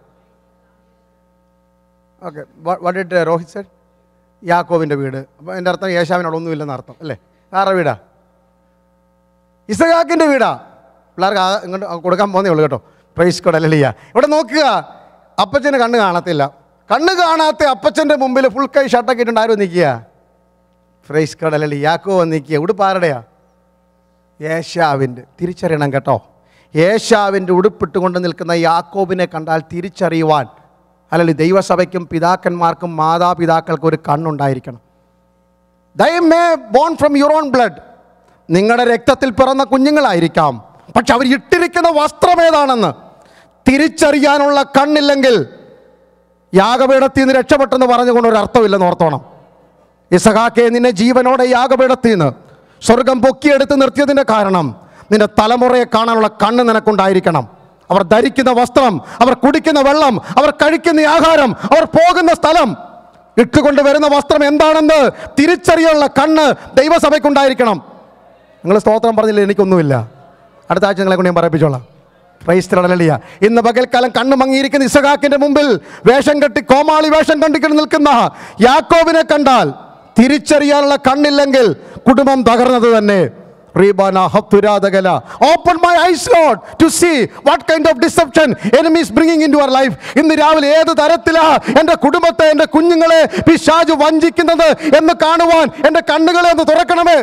ഓക്കെ വടിട്ട് രോഹിത് സർ യാക്കോവിൻ്റെ വീട് അപ്പോൾ എൻ്റെ അർത്ഥം യേശാവിനോട് ഒന്നുമില്ലെന്ന് അർത്ഥം അല്ലേ ആരുടെ വീടാ ഇസഹാക്കിൻ്റെ വീടാ പിള്ളേർക്ക് ആ ഇങ്ങോട്ട് കൊടുക്കാൻ പോകുന്നേ ഉള്ളൂ കേട്ടോ പ്രൈസ് കൊടലിയ ഇവിടെ നോക്കുക അപ്പച്ചന് കണ്ണ് കാണത്തില്ല കണ്ണ് കാണാത്ത അപ്പച്ചൻ്റെ മുമ്പിൽ ഫുൾ കൈ ഷർട്ടൊക്കെ ഇട്ടുണ്ട് ആരും നിൽക്കുക ഫ്രൈസ് കടലി യാക്കോ നിൽക്കുക ഉടുപ്പാരുടെയാ യേശാവിൻ്റെ തിരിച്ചറിയണം കേട്ടോ യേശാവിൻ്റെ ഉടുപ്പിട്ടുകൊണ്ട് നിൽക്കുന്ന യാക്കോബിനെ കണ്ടാൽ തിരിച്ചറിയുവാൻ അല്ലെങ്കിൽ ദൈവസഭയ്ക്കും പിതാക്കന്മാർക്കും മാതാപിതാക്കൾക്കും ഒരു കണ്ണുണ്ടായിരിക്കണം they may born from your own blood നിങ്ങളുടെ രക്തത്തിൽ പിറന്ന കുഞ്ഞുങ്ങളായിരിക്കാം പക്ഷെ അവർ ഇട്ടിരിക്കുന്ന വസ്ത്രം ഏതാണെന്ന് തിരിച്ചറിയാനുള്ള കണ്ണില്ലെങ്കിൽ യാഗപീഠത്തിൽ നിന്ന് രക്ഷപ്പെട്ടെന്ന് പറഞ്ഞുകൊണ്ട് ഒരു അർത്ഥമില്ലെന്ന് ഓർത്തോണം ഇസഹാക്കെ നിന്നെ ജീവനോടെ യാഗപീഠത്തിൽ നിന്ന് സ്വർഗം പൊക്കിയെടുത്ത് നിർത്തിയതിൻ്റെ കാരണം നിന്റെ തലമുറയെ കാണാനുള്ള കണ്ണ് നിനക്കുണ്ടായിരിക്കണം അവർ ധരിക്കുന്ന വസ്ത്രം അവർ കുടിക്കുന്ന വെള്ളം അവർ കഴിക്കുന്ന ആഹാരം അവർ പോകുന്ന സ്ഥലം ഇട്ടുകൊണ്ട് വരുന്ന വസ്ത്രം എന്താണെന്ന് തിരിച്ചറിയാനുള്ള കണ്ണ് ദൈവസഭയ്ക്കുണ്ടായിരിക്കണം നിങ്ങൾ സ്തോത്രം പറഞ്ഞില്ല എനിക്കൊന്നുമില്ല അടുത്ത ആഴ്ച നിങ്ങളെ കൊണ്ട് ഞാൻ പറയിപ്പിച്ചോളാം ക്രൈസ്തലളിയ ഇന്ന് പകൽക്കാലം കണ്ണു മങ്ങിയിരിക്കുന്ന ഇസഹാക്കിന്റെ മുമ്പിൽ വേഷം കെട്ടി കോമാളി വേഷം കണ്ടിക്കൊണ്ട് നിൽക്കുന്ന യാക്കോബിനെ കണ്ടാൽ തിരിച്ചറിയാനുള്ള കണ്ണില്ലെങ്കിൽ കുടുംബം തകർന്നത് തന്നെ റീബാന ഹത്തുരാതകല open my eyes Lord to see what kind of deception enemies bringing in your life ഇന്ന് രാവിലെ ഏത് തരത്തിലാ എൻ്റെ കുടുംബത്തെ എൻ്റെ കുഞ്ഞുങ്ങളെ പിശാജ് വഞ്ചിക്കുന്നത് എന്ന് കാണുവാൻ എൻ്റെ കണ്ണുകളെ ഒന്ന് തുറക്കണമേ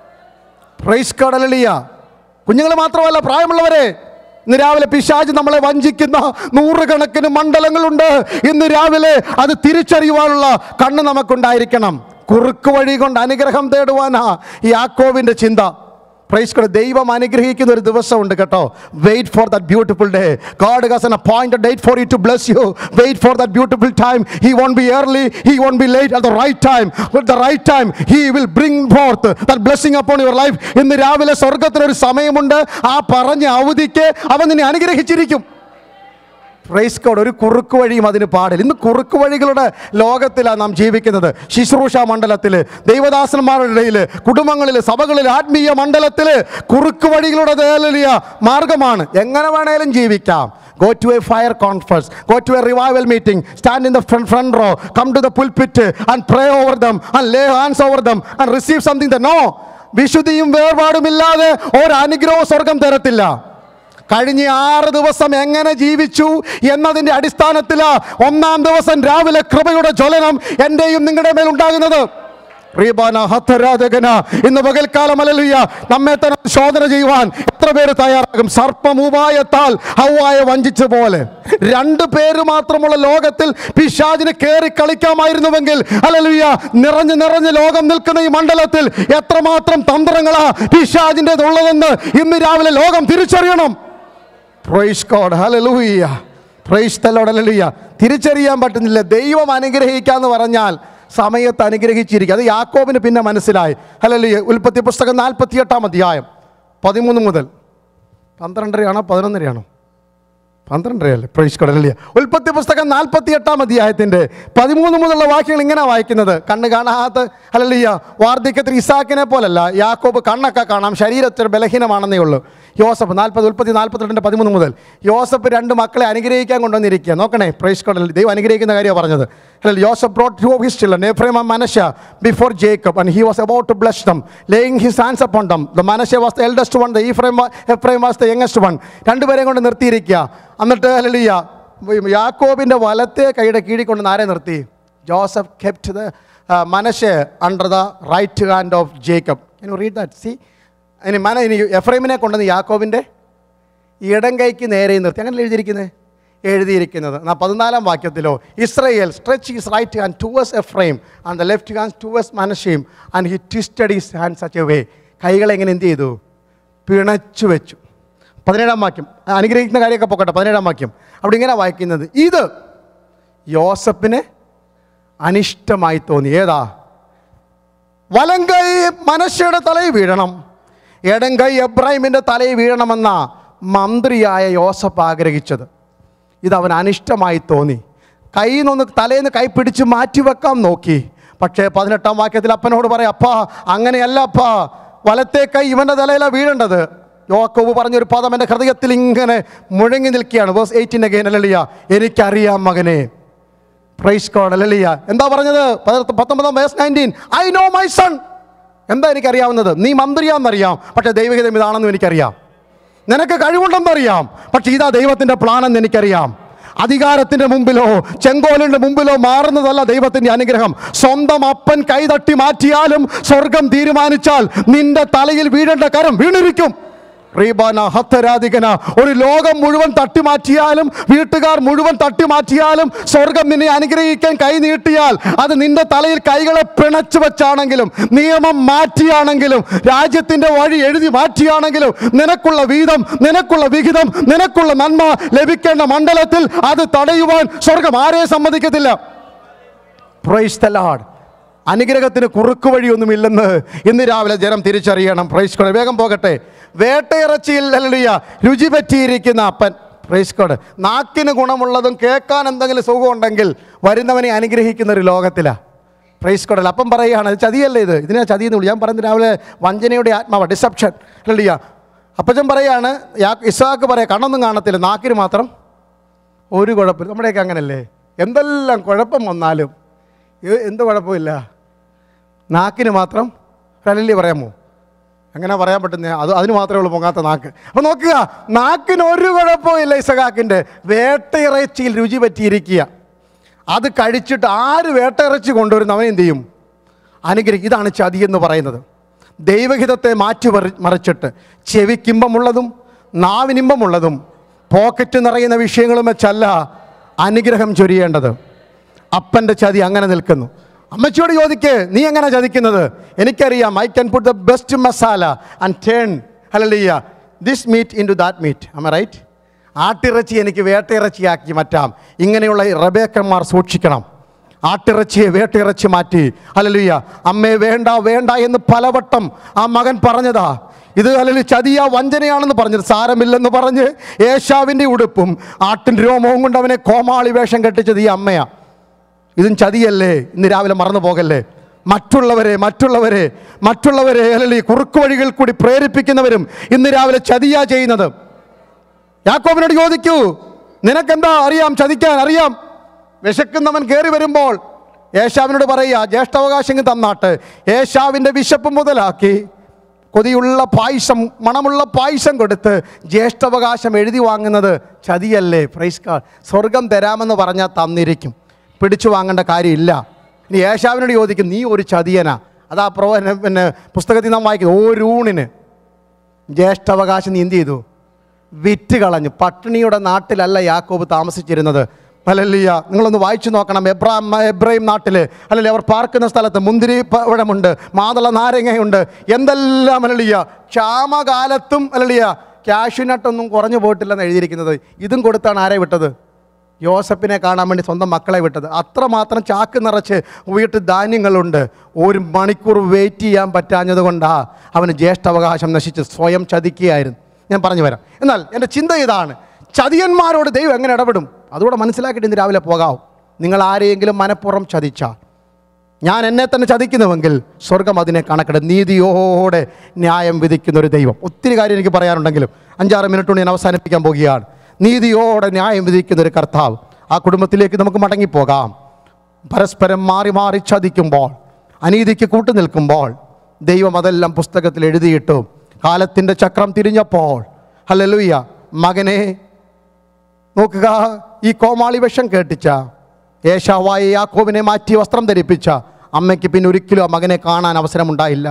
പ്രൈസ് കടലിയ കുഞ്ഞുങ്ങൾ മാത്രമല്ല പ്രായമുള്ളവരെ ഇന്ന് രാവിലെ പിശാജ് നമ്മളെ വഞ്ചിക്കുന്ന നൂറുകണക്കിന് മണ്ഡലങ്ങളുണ്ട് ഇന്ന് രാവിലെ അത് തിരിച്ചറിയുവാനുള്ള കണ്ണ് നമുക്കുണ്ടായിരിക്കണം കുറുക്ക് വഴി കൊണ്ട് അനുഗ്രഹം തേടുവാനാ ഈ ആക്കോവിൻ്റെ ചിന്ത പ്രൈസ് കൂടെ ദൈവം അനുഗ്രഹിക്കുന്ന ഒരു ദിവസമുണ്ട് കേട്ടോ wait for that beautiful day God has an appointed date for you to bless you wait for that beautiful time he won't be early he won't be late at the right time at the right time he will bring forth that blessing upon your life ഇന്ന് രാവിലെ സ്വർഗത്തിനൊരു സമയമുണ്ട് ആ പറഞ്ഞ അവധിക്ക് അവൻ നിന്നെ അനുഗ്രഹിച്ചിരിക്കും പ്രൈസ് കോഡ് ഒരു കുറുക്ക് വഴിയും അതിന് പാടില്ല ഇന്ന് കുറുക്ക് വഴികളുടെ ലോകത്തിലാണ് നാം ജീവിക്കുന്നത് ശുശ്രൂഷ മണ്ഡലത്തിൽ ദൈവദാസന്മാരുടെ ഇടയിൽ കുടുംബങ്ങളിൽ സഭകളിൽ ആത്മീയ മണ്ഡലത്തിൽ കുറുക്ക് വഴികളുടെ ദേലിയ മാർഗമാണ് എങ്ങനെ വേണേലും ജീവിക്കാം Go to a fire conference, go to a revival meeting, stand in the front, front row, come to the pulpit and pray over them and lay hands over them and receive something that no, വിശുദ്ധിയും വേർപാടുമില്ലാതെ ഒരു അനുഗ്രഹവും സ്വർഗം തരത്തില്ല കഴിഞ്ഞ ആറ് ദിവസം എങ്ങനെ ജീവിച്ചു എന്നതിൻ്റെ അടിസ്ഥാനത്തിൽ ഒന്നാം ദിവസം രാവിലെ കൃപയുടെ ജ്വലനം എൻ്റെയും നിങ്ങളുടെ മേൽ ഉണ്ടാകുന്നത് റീബാന ഹത്തരാജകന ഇന്ന് പകൽക്കാലം അലലുയ്യ നമ്മെ തന്നെ ശോധന ചെയ്യുവാൻ എത്ര പേര് തയ്യാറാകും സർപ്പം ഉപായത്താൽ ഹൗവായെ വഞ്ചിച്ച പോലെ രണ്ട് പേര് മാത്രമുള്ള ലോകത്തിൽ പിശാചിന് കയറി കളിക്കാമായിരുന്നുവെങ്കിൽ അലലുയ്യ നിറഞ്ഞു നിറഞ്ഞ് ലോകം നിൽക്കുന്ന ഈ മണ്ഡലത്തിൽ എത്രമാത്രം തന്ത്രങ്ങളാ പിശാചിൻ്റെതുള്ളതെന്ന് ഇന്ന് രാവിലെ ലോകം തിരിച്ചറിയണം praise God hallelujah praise the Lord hallelujah തിരിച്ചറിയാൻ പറ്റുന്നില്ല ദൈവം അനുഗ്രഹിക്കുക എന്ന് പറഞ്ഞാൽ സമയത്ത് അനുഗ്രഹിച്ചിരിക്കുക അത് യാക്കോബിന് പിന്നെ മനസ്സിലായി ഹല്ലേലൂയ ഉൽപ്പത്തി പുസ്തകം നാൽപ്പത്തി എട്ടാം അധ്യായം പതിമൂന്ന് മുതൽ പന്ത്രണ്ടരയാണോ പതിനൊന്നരയാണോ പന്ത്രണ്ടരയല്ലേ പ്രൈസ് കടലിയ ഉൽപ്പത്തി പുസ്തകം നാൽപ്പത്തി എട്ടാം അധ്യായത്തിൻ്റെ പതിമൂന്ന് മുതലുള്ള വാക്യങ്ങൾ ഇങ്ങനെ വായിക്കുന്നത് കണ്ണ് കാണാത്ത അല്ലല്ലിയ വാർദ്ധക്യത്തിൽ ഇസാക്കിനെ പോലല്ല യാക്കോബ് കണ്ണൊക്കെ കാണാം ശരീരത്തിൽ ബലഹീനമാണെന്നേ ഉള്ളൂ യോസഫ് നാൽപ്പത് ഉൽപ്പത്തി നാൽപ്പത്തിരണ്ടിൻ്റെ പതിമൂന്ന് മുതൽ യോസഫ് രണ്ട് മക്കളെ അനുഗ്രഹിക്കാൻ കൊണ്ടുവന്നിരിക്കുക നോക്കണേ പ്രൈസ് കടൽ ദൈവം അനുഗ്രഹിക്കുന്ന കാര്യമാണ് പറഞ്ഞത് അല്ല Joseph brought two of his children Ephraim and Manasseh before Jacob and he was about to bless them laying his hands upon them the Manasseh was the eldest one the Ephraim Ephraim was the youngest one രണ്ടുപേരെയും കൊണ്ട് നിർത്തിയിരിക്കുക എന്നിട്ട് അല്ലല്ലിയ യാക്കോബിൻ്റെ വലത്തെ കൈയുടെ കീഴിൽ കൊണ്ട് ആരെ നിർത്തി Joseph kept the Manasseh under the right hand of Jacob you read that see ഇനി മന ഇനി എഫ്രൈമിനെ കൊണ്ടുവന്ന് യാക്കോബിൻ്റെ ഇടം കൈക്ക് നേരെ നിർത്തി അങ്ങനെ എഴുതിയിരിക്കുന്നത് എഴുതിയിരിക്കുന്നത് എന്നാൽ പതിനാലാം വാക്യത്തിലോ Israel stretch his right hand towards Ephraim and the left hand towards മനഷയും and he twisted his hand such a way കൈകളെ എങ്ങനെ എന്ത് ചെയ്തു പിണച്ചു വെച്ചു പതിനേഴാം വാക്യം അനുഗ്രഹിക്കുന്ന കാര്യമൊക്കെ പോക്കട്ടെ പതിനേഴാം വാക്യം അവിടെ ഇങ്ങനെ വായിക്കുന്നത് ഇത് യോസഫിന് അനിഷ്ടമായി തോന്നി ഏതാ വലം കൈ മനശ്ശയുടെ തലയിൽ വീഴണം ഇടം കൈ എബ്രാഹിമിൻ്റെ തലയിൽ വീഴണമെന്ന മന്ത്രിയായ യോസഫ് ആഗ്രഹിച്ചത് ഇത് അവൻ അനിഷ്ടമായി തോന്നി കയ്യിൽ നിന്ന് തലേന്ന് കൈ പിടിച്ച് മാറ്റിവെക്കാൻ നോക്കി പക്ഷേ പതിനെട്ടാം വാക്യത്തിൽ അപ്പനോട് പറയാം അപ്പാ അങ്ങനെയല്ല അപ്പാ വലത്തെ കൈ ഇവൻ്റെ തലയിലാണ് വീഴേണ്ടത് യോക്കോബ് പറഞ്ഞൊരു പദം എൻ്റെ ഹൃദയത്തിൽ ഇങ്ങനെ മുഴങ്ങി നിൽക്കുകയാണ് വേഴ്സ് എയ്റ്റീൻ അഗൈൻ അല്ലല്ലിയ എനിക്കറിയാം മകനെ പ്രൈസ് കോഡ് അല്ലല്ലിയ എന്താ പറഞ്ഞത് പതിനെട്ട് പത്തൊമ്പതാം വയസ്സ് nineteen I know my son എന്താ എനിക്കറിയാവുന്നത് നീ മന്ത്രിയാണെന്നറിയാം പക്ഷേ ദൈവഹിതം ഇതാണെന്നും എനിക്കറിയാം നിനക്ക് കഴിവുണ്ടെന്നറിയാം പക്ഷേ ഇതാ ദൈവത്തിൻ്റെ പ്ലാനെന്ന് എനിക്കറിയാം അധികാരത്തിന്റെ മുമ്പിലോ ചെങ്കോലിന്റെ മുമ്പിലോ മാറുന്നതല്ല ദൈവത്തിന്റെ അനുഗ്രഹം സ്വന്തം അപ്പൻ കൈതട്ടി മാറ്റിയാലും സ്വർഗം തീരുമാനിച്ചാൽ നിന്റെ തലയിൽ വീഴേണ്ട കരം വീണിരിക്കും റീബാന ഹത്തരാധികന ഒരു ലോകം മുഴുവൻ തട്ടിമാറ്റിയാലും വീട്ടുകാർ മുഴുവൻ തട്ടിമാറ്റിയാലും സ്വർഗം നിന്നെ അനുഗ്രഹിക്കാൻ കൈ നീട്ടിയാൽ അത് നിന്റെ തലയിൽ കൈകളെ പിണച്ചു വെച്ചാണെങ്കിലും നിയമം മാറ്റിയാണെങ്കിലും രാജ്യത്തിന്റെ വഴി എഴുതി മാറ്റിയാണെങ്കിലും നിനക്കുള്ള വീതം നിനക്കുള്ള വിഹിതം നിനക്കുള്ള നന്മ ലഭിക്കേണ്ട മണ്ഡലത്തിൽ അത് തടയുവാൻ സ്വർഗം ആരെയും സമ്മതിക്കത്തില്ല പ്രൈസ് ദ ലോർഡ് അനുഗ്രഹത്തിന് കുറുക്ക് വഴിയൊന്നുമില്ലെന്ന് ഇന്ന് രാവിലെ ജനം തിരിച്ചറിയണം പ്രൈസ് കോഡ് വേഗം പോകട്ടെ വേട്ടയിറച്ചിയിൽ അല്ലടിയ രുചി പറ്റിയിരിക്കുന്ന അപ്പൻ പ്രൈസ് കോഡ് നാക്കിന് ഗുണമുള്ളതും കേൾക്കാൻ എന്തെങ്കിലും സുഖമുണ്ടെങ്കിൽ വരുന്നവനെ അനുഗ്രഹിക്കുന്ന ഒരു ലോകത്തിലാണ് പ്രൈസ് കോഡല്ല അപ്പം പറയുകയാണ് ഇത് ചതിയല്ലേ ഇത് ഇതിനെ ചതി എന്ന് വിളി ഞാൻ പറയുന്നത് രാവിലെ വഞ്ചനയുടെ ആത്മാവ് ഡിസപ്ഷൻ അല്ലടിയ അപ്പച്ചൻ പറയാണ് യാ ഇസാക്ക് പറയാം കണ്ണൊന്നും കാണത്തില്ല നാക്കിന് മാത്രം ഒരു കുഴപ്പമില്ല നമ്മുടെയൊക്കെ അങ്ങനല്ലേ എന്തെല്ലാം കുഴപ്പം വന്നാലും ഇത് എന്ത് കുഴപ്പമില്ല നാക്കിന് മാത്രം കലല്ലി പറയാമോ അങ്ങനെ പറയാൻ പറ്റുന്ന അത് അതിന് മാത്രമേ ഉള്ളൂ പൊങ്ങാത്ത നാക്ക് അപ്പം നോക്കുക നാക്കിന് ഒരു കുഴപ്പമില്ല ഇസഹാക്കിൻ്റെ വേട്ടയിറച്ചിയിൽ രുചി പറ്റിയിരിക്കുക അത് കഴിച്ചിട്ട് ആര് വേട്ടയിറച്ചി കൊണ്ടുവരുന്ന അവൻ എന്ത് ചെയ്യും അനുഗ്രഹിക്കും ഇതാണ് ചതി എന്ന് പറയുന്നത് ദൈവഹിതത്തെ മാറ്റി മറി- മറിച്ചിട്ട് ചെവിക്കിമ്പമുള്ളതും നാവിനിമ്പമുള്ളതും പോക്കറ്റ് നിറയുന്ന വിഷയങ്ങളും വെച്ചല്ല അനുഗ്രഹം ചൊരിയേണ്ടത് അപ്പൻ്റെ ചതി അങ്ങനെ നിൽക്കുന്നു അമ്മച്ചിയോട് ചോദിക്ക് നീ എങ്ങനെ ചതിക്കുന്നത് എനിക്കറിയാം I can put the best masala and turn hallelujah this meat into that meat അമ്മ റൈറ്റ് ആട്ടിറച്ചി എനിക്ക് വേട്ടയിറച്ചിയാക്കി മാറ്റാം ഇങ്ങനെയുള്ള ഈ റബേക്കന്മാർ സൂക്ഷിക്കണം ആട്ടിറച്ചിയെ വേട്ടിറച്ചി മാറ്റി അല്ലല്ലുയ്യ അമ്മേ വേണ്ട വേണ്ട എന്ന് പലവട്ടം ആ മകൻ പറഞ്ഞതാ ഇത് അല്ലെങ്കിൽ ചതിയ വഞ്ചനയാണെന്ന് പറഞ്ഞത് സാരമില്ലെന്ന് പറഞ്ഞ് ഏഷാവിൻ്റെ ഉടുപ്പും ആട്ടിൻ രോമവും കൊണ്ട് അവനെ കോമാളി വേഷം കെട്ടിച്ചത് ഈ അമ്മയാ ഇതും ചതിയല്ലേ ഇന്ന് രാവിലെ മറന്നു പോകല്ലേ മറ്റുള്ളവരെ മറ്റുള്ളവരെ മറ്റുള്ളവരെ അല്ലെങ്കിൽ ഈ കുറുക്കു വഴികൾ കൂടി പ്രേരിപ്പിക്കുന്നവരും ഇന്ന് രാവിലെ ചതിയാ ചെയ്യുന്നത് യാക്കോബിനോട് ചോദിക്കൂ നിനക്കെന്താ അറിയാം ചതിക്കാൻ അറിയാം വിശക്കുന്നവൻ കയറി വരുമ്പോൾ ഏശാവിനോട് പറയുക ജ്യേഷ്ഠാവകാശം ഇങ്ങ് തന്നാട്ട് ഏശാവിൻ്റെ വിശപ്പ് മുതലാക്കി കൊതിയുള്ള പായസം മണമുള്ള പായസം കൊടുത്ത് ജ്യേഷ്ഠാവകാശം എഴുതി വാങ്ങുന്നത് ചതിയല്ലേ പ്രൈസ് കാ സ്വർഗം തരാമെന്ന് പറഞ്ഞാൽ തന്നിരിക്കും പിടിച്ചു വാങ്ങേണ്ട കാര്യമില്ല ഇനി ഏശാവിനോട് ചോദിക്കും നീ ഒരു ചതിയനാ അതാ പ്രോ പിന്നെ പുസ്തകത്തിൽ നാം വായിക്കുന്നത് ഓരൂണിന് ജ്യേഷ്ഠാവകാശം നീ എന്ത് ചെയ്തു വിറ്റ് കളഞ്ഞു പട്ടിണിയുടെ നാട്ടിലല്ല യാക്കോബ് താമസിച്ചിരുന്നത് അല്ലല്ലിയ നിങ്ങളൊന്ന് വായിച്ചു നോക്കണം എബ്രാം എബ്രാഹിം നാട്ടിൽ അല്ലെങ്കിൽ അവർ പാർക്കുന്ന സ്ഥലത്ത് മുന്തിരി പഴമുണ്ട് മാതള നാരങ്ങയുണ്ട് എന്തെല്ലാം അല്ലല്ലിയ ക്ഷാമകാലത്തും അല്ലല്ലിയ ക്യാഷ്യൂനട്ടൊന്നും കുറഞ്ഞു പോയിട്ടില്ലെന്ന് എഴുതിയിരിക്കുന്നത് ഇതും കൊടുത്താണ് ആരെ വിട്ടത് യോസഫിനെ കാണാൻ വേണ്ടി സ്വന്തം മക്കളെ വിട്ടത് അത്രമാത്രം ചാക്ക് നിറച്ച് വീട്ടിൽ ധാന്യങ്ങളുണ്ട് ഒരു മണിക്കൂർ വെയിറ്റ് ചെയ്യാൻ പറ്റാഞ്ഞത് കൊണ്ടാ അവന് ജ്യേഷ്ഠാവകാശം നശിച്ച് സ്വയം ചതിക്കുകയായിരുന്നു ഞാൻ പറഞ്ഞു വരാം എന്നാൽ എൻ്റെ ചിന്ത ഇതാണ് ചതിയന്മാരോട് ദൈവം എങ്ങനെ ഇടപെടും അതുകൂടെ മനസ്സിലാക്കിയിട്ട് ഇന്ന് രാവിലെ പോകാവും നിങ്ങൾ ആരെയെങ്കിലും മനഃപൂർവ്വം ചതിച്ചാൽ ഞാൻ എന്നെ തന്നെ ചതിക്കുന്നുവെങ്കിൽ സ്വർഗം അതിനെ കണക്കെടുത്ത് നീതിയോടെ ന്യായം വിധിക്കുന്ന ഒരു ദൈവം ഒത്തിരി കാര്യം എനിക്ക് പറയാനുണ്ടെങ്കിലും അഞ്ചാറ് മിനിറ്റ് കൊണ്ട് ഞാൻ അവസാനിപ്പിക്കാൻ പോകുകയാണ് നീതിയോടെ ന്യായം വിധിക്കുന്ന ഒരു കർത്താവ് ആ കുടുംബത്തിലേക്ക് നമുക്ക് മടങ്ങിപ്പോകാം പരസ്പരം മാറി മാറി ചതിക്കുമ്പോൾ അനീതിക്ക് കൂട്ടുനിൽക്കുമ്പോൾ ദൈവം അതെല്ലാം പുസ്തകത്തിൽ എഴുതിയിട്ടു കാലത്തിൻ്റെ ചക്രം തിരിഞ്ഞപ്പോൾ ഹല്ലേലൂയ മകനെ നോക്കുക ഈ കോമാളി വിഷം കേട്ടിച്ച ഏഷാവായ യാക്കോബിനെ മാറ്റി വസ്ത്രം ധരിപ്പിച്ച അമ്മയ്ക്ക് പിന്നെ ഒരിക്കലും ആ മകനെ കാണാൻ അവസരമുണ്ടായില്ല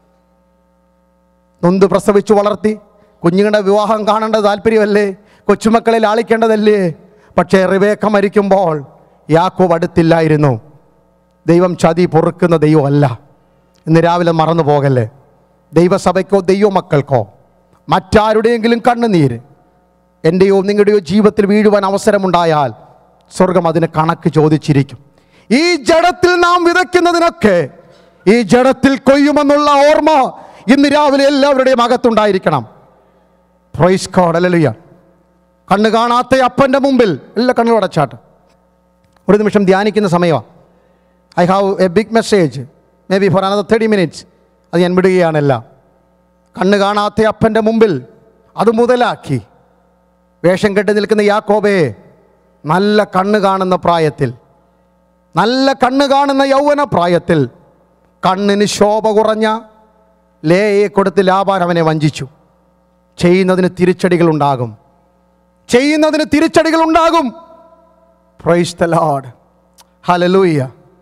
നൊന്ത് പ്രസവിച്ചു വളർത്തി കുഞ്ഞുങ്ങളുടെ വിവാഹം കാണേണ്ട താല്പര്യമല്ലേ കൊച്ചുമക്കളെ ലാളിക്കേണ്ടതല്ലേ പക്ഷേ റിവേക്ക മരിക്കുമ്പോൾ യാക്കോബ് അടുത്തില്ലായിരുന്നു ദൈവം ചതി പൊറുക്കുന്ന ദൈവമല്ല ഇന്ന് രാവിലെ മറന്നു പോകല്ലേ ദൈവസഭയ്ക്കോ ദൈവമക്കൾക്കോ മറ്റാരുടെയെങ്കിലും കണ്ണുനീര് എൻ്റെയോ നിങ്ങളുടെയോ ജീവിതത്തിൽ വീഴുവാൻ അവസരമുണ്ടായാൽ സ്വർഗം അതിന് കണക്ക് ചോദിച്ചിരിക്കും ഈ ജഡത്തിൽ നാം വിതയ്ക്കുന്നതിനൊക്കെ ഈ ജഡത്തിൽ കൊയ്യുമെന്നുള്ള ഓർമ്മ ഇന്ന് രാവിലെ എല്ലാവരുടെയും അകത്തുണ്ടായിരിക്കണം പ്രൈസ് കോഡ് അല്ലല്ലുയ്യ കണ്ണ് കാണാത്ത അപ്പൻ്റെ മുമ്പിൽ എല്ലാ കണ്ണുകളും അടച്ചാട്ട് ഒരു നിമിഷം ധ്യാനിക്കുന്ന സമയമാണ് I have a big message may be for another thirty minutes അത് ഞാൻ വിടുകയാണെല്ലാം കണ്ണ് കാണാത്ത അപ്പൻ്റെ മുമ്പിൽ അത് മുതലാക്കി വേഷം കെട്ടി നിൽക്കുന്ന യാക്കോബയെ നല്ല കണ്ണ് കാണുന്ന പ്രായത്തിൽ നല്ല കണ്ണ് കാണുന്ന യൗവന പ്രായത്തിൽ കണ്ണിന് ശോഭ കുറഞ്ഞ ലേയെ കൊടുത്ത് ലാബാൻ അവനെ വഞ്ചിച്ചു ചെയ്യുന്നതിന് തിരിച്ചടികൾ ഉണ്ടാകും ചെയ്യുന്നതിന് തിരിച്ചടികൾ ഉണ്ടാകും പ്രൈസ് ദ ലോഡ് ഹലലൂയ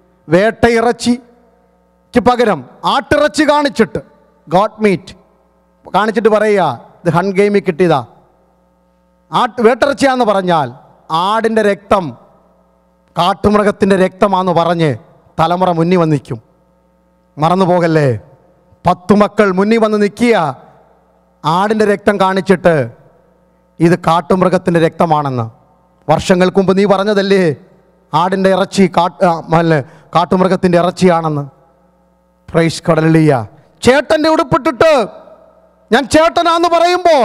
വേട്ടയിറച്ചിക്ക് പകരം ആട്ടിറച്ചി കാണിച്ചിട്ട് ഗോഡ് മീറ്റ് കാണിച്ചിട്ട് പറയുക ഇത് ഹൺ ഗെയിമിൽ കിട്ടിയതാ ആട്ട് വേട്ടിറച്ചിയാന്ന് പറഞ്ഞാൽ ആടിൻ്റെ രക്തം കാട്ടുമൃഗത്തിൻ്റെ രക്തമാന്ന് പറഞ്ഞ് തലമുറ മുന്നിൽ വന്ന് നിൽക്കും മറന്നു പോകല്ലേ പത്തു മക്കൾ മുന്നിൽ വന്ന് നിൽക്കുക ആടിൻ്റെ രക്തം കാണിച്ചിട്ട് ഇത് കാട്ടുമൃഗത്തിൻ്റെ രക്തമാണെന്ന് വർഷങ്ങൾക്ക് മുമ്പ് നീ പറഞ്ഞതല്ലേ ആടിൻ്റെ ഇറച്ചി കാട്ട് ആ, അല്ല, കാട്ടുമൃഗത്തിൻ്റെ ഇറച്ചിയാണെന്ന് പ്രൈസ് കടലിയ ചേട്ടൻ്റെ ഉടുപ്പിട്ടിട്ട് ഞാൻ ചേട്ടനാന്ന് പറയുമ്പോൾ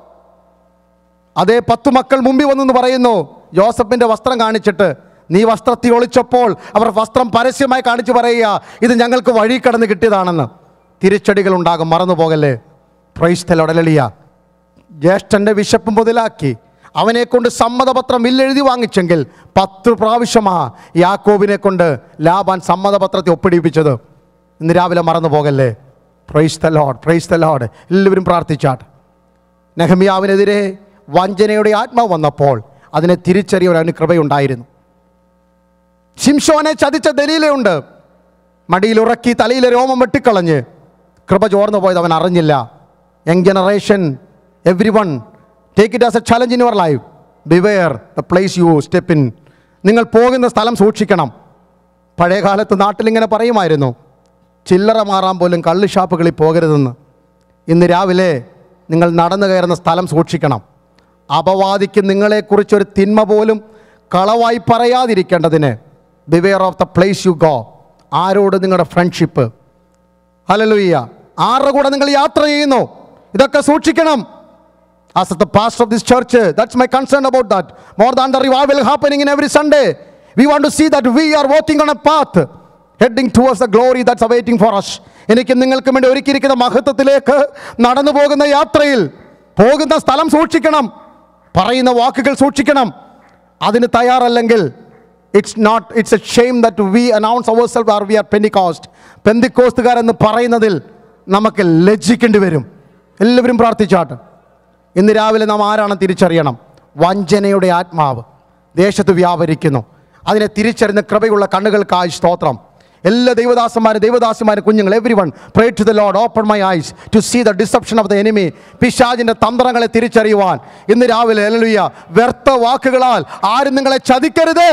അതേ പത്തു മക്കൾ മുമ്പിൽ വന്നെന്ന് പറയുന്നു ജോസഫിൻ്റെ വസ്ത്രം കാണിച്ചിട്ട് നീ വസ്ത്രത്തിൽ ഒളിച്ചപ്പോൾ അവർ വസ്ത്രം പരസ്യമായി കാണിച്ചു പറയുക ഇത് ഞങ്ങൾക്ക് വഴി കടന്ന് കിട്ടിയതാണെന്ന് തിരിച്ചടികൾ ഉണ്ടാകും മറന്നു പോകല്ലേ പ്രൈസ് തെലൊടലിയ ജ്യേഷ്ഠൻ്റെ വിശപ്പ് മുതലാക്കി അവനെ കൊണ്ട് സമ്മതപത്രം വില്ലെഴുതി വാങ്ങിച്ചെങ്കിൽ പത്ത് പ്രാവശ്യമാ യാക്കോബിനെ കൊണ്ട് ലാബാൻ സമ്മതപത്രത്തെ ഒപ്പിടിപ്പിച്ചത് ഇന്ന് രാവിലെ മറന്നു പോകല്ലേ praise the Lord praise the Lord എല്ലാവരും പ്രാർത്ഥിച്ചാട്ട് നെഹമിയാവിനെതിരെ വഞ്ചനയുടെ ആത്മാവ് വന്നപ്പോൾ അതിനെ തിരിച്ചറിയാൻ അവന് കൃപയുണ്ടായിരുന്നു ശിംഷോനെ ചതിച്ച ദലീലയുണ്ട് മടിയിൽ ഉറക്കി തലയിലെ രോമം വെട്ടിക്കളഞ്ഞ് കൃപ ചോർന്നു പോയത് അവൻ അറിഞ്ഞില്ല young generation every one take it as a challenge in your life beware the place you step in നിങ്ങൾ പോകുന്ന സ്ഥലം സൂക്ഷിക്കണം പഴയ കാലത്ത് നാട്ടിലിങ്ങനെ പറയുമായിരുന്നു ചില്ലറ മാറാൻ പോലും കള്ള് ഷാപ്പുകളിൽ പോകരുതെന്ന് ഇന്ന് രാവിലെ നിങ്ങൾ നടന്നു കയറുന്ന സ്ഥലം സൂക്ഷിക്കണം അപവാദിക്ക് നിങ്ങളെക്കുറിച്ചൊരു തിന്മ പോലും കളവായി പറയാതിരിക്കേണ്ടതിന് beware of the place you go ആരോട് നിങ്ങളുടെ ഫ്രണ്ട്ഷിപ്പ് ഹലലുയ്യ ആരുടെ കൂടെ നിങ്ങൾ യാത്ര ചെയ്യുന്നു ഇതൊക്കെ സൂക്ഷിക്കണം As the pastor of this church, that's my concern about that. More than the revival happening in every Sunday, we want to see that we are walking on a path heading towards the glory that's awaiting for us. എനിക്ക് നിങ്ങൾക്ക് വേണ്ടി ഒരുക്കിയിരിക്കുന്ന മഹത്വത്തിലേക്ക് നടന്നു പോകുന്ന യാത്രയിൽ പോകുന്ന സ്ഥലം സൂക്ഷിക്കണം പറയുന്ന വാക്കുകൾ സൂക്ഷിക്കണം അതിന് തയ്യാറല്ലെങ്കിൽ it's not it's a shame that we announce our self are we are Pentecost പെന്തിക്കോസ്തുകാരെന്ന് പറയുന്നതിൽ നമുക്ക് ലജ്ജിക്കേണ്ടി വരും എല്ലാവരും പ്രാർത്ഥിച്ചാട്ട് ഇന്ന് രാവിലെ നാം ആരാണെന്ന് തിരിച്ചറിയണം വഞ്ചനയുടെ ആത്മാവ് ദേശത്ത് വ്യാപരിക്കുന്നു അതിനെ തിരിച്ചറിയുന്ന കൃപയുള്ള കണ്ണുകൾക്കായി സ്തോത്രം എല്ലാ ദൈവദാസന്മാരും ദൈവദാസിമാരും കുഞ്ഞുങ്ങൾ every one pray to the Lord open my eyes to see the deception of the enemy പിശാജിൻ്റെ തന്ത്രങ്ങളെ തിരിച്ചറിയുവാൻ ഇന്ന് രാവിലെ എലലുയ വ്യർത്ഥ വാക്കുകളാൽ ആരും നിങ്ങളെ ചതിക്കരുത്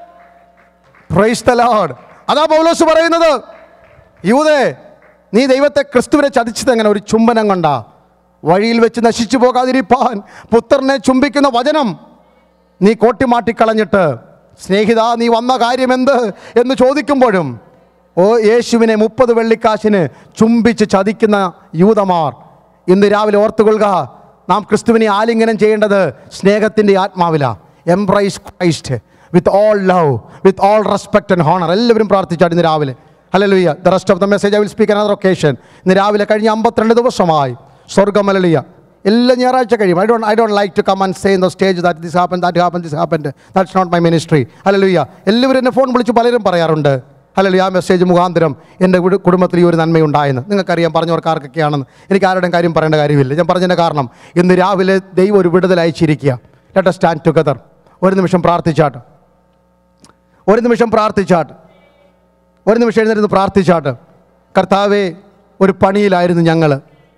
പ്രൈസ് ദ ലോഡ് അതാ പൗലോസ് പറയുന്നത് യൂതേ നീ ദൈവത്തെ ക്രിസ്തുവിനെ ചതിച്ചത് എങ്ങനെ ഒരു ചുംബനം കൊണ്ടാ വഴിയിൽ വെച്ച് നശിച്ചു പോകാതിരിപ്പാൻ പുത്രനെ ചുംബിക്കുന്ന വചനം നീ കോട്ടിമാട്ടിക്കളഞ്ഞിട്ട് സ്നേഹിത നീ വന്ന കാര്യമെന്ത് എന്ന് ചോദിക്കുമ്പോഴും ഓ യേശുവിനെ മുപ്പത് വെള്ളിക്കാശിന് ചുംബിച്ച് ചതിക്കുന്ന യൂതമാർ ഇന്ന് രാവിലെ ഓർത്തുകൊള്ളുക നാം ക്രിസ്തുവിനെ ആലിംഗനം ചെയ്യേണ്ടത് സ്നേഹത്തിൻ്റെ ആത്മാവില embrace Christ with all love with all respect and honour എല്ലാവരും പ്രാർത്ഥിച്ചാണ് ഇന്ന് രാവിലെ hallelujah the rest of the message I will speak another occasion ഇന്ന് രാവിലെ കഴിഞ്ഞ അമ്പത്തിരണ്ട് ദിവസമായി സ്വർഗമലലിയ എല്ലാ ഞായറാഴ്ച കഴിയും I don't I don't like to come and say in the stage that this happen that happen this happen that's not my ministry hallelujah എല്ലാവരും എന്നെ ഫോൺ വിളിച്ച് പലരും പറയാറുണ്ട് ഹല്ലേലൂയ ആ മെസ്സേജ് മുഖാന്തരം എൻ്റെ കുടു- കുടുംബത്തിൽ ഈ ഒരു നന്മയുണ്ടായെന്ന് നിങ്ങൾക്കറിയാം പറഞ്ഞവർക്ക് ആർക്കൊക്കെയാണെന്ന് എനിക്ക് ആരുടെയും കാര്യം പറയേണ്ട കാര്യമില്ല ഞാൻ പറഞ്ഞതിൻ്റെ കാരണം ഇന്ന് രാവിലെ ദൈവം ഒരു വിടുതൽ അയച്ചിരിക്കുക ലെറ്റ് സ്റ്റാൻഡ് ടുഗദർ ഒരു നിമിഷം പ്രാർത്ഥിച്ചാട്ട് ഒരു നിമിഷം പ്രാർത്ഥിച്ചാട്ട് ഒരു നിമിഷം എഴുന്നേറ്റ് പ്രാർത്ഥിച്ചാട്ട് കർത്താവെ ഒരു പണിയിലായിരുന്നു ഞങ്ങൾ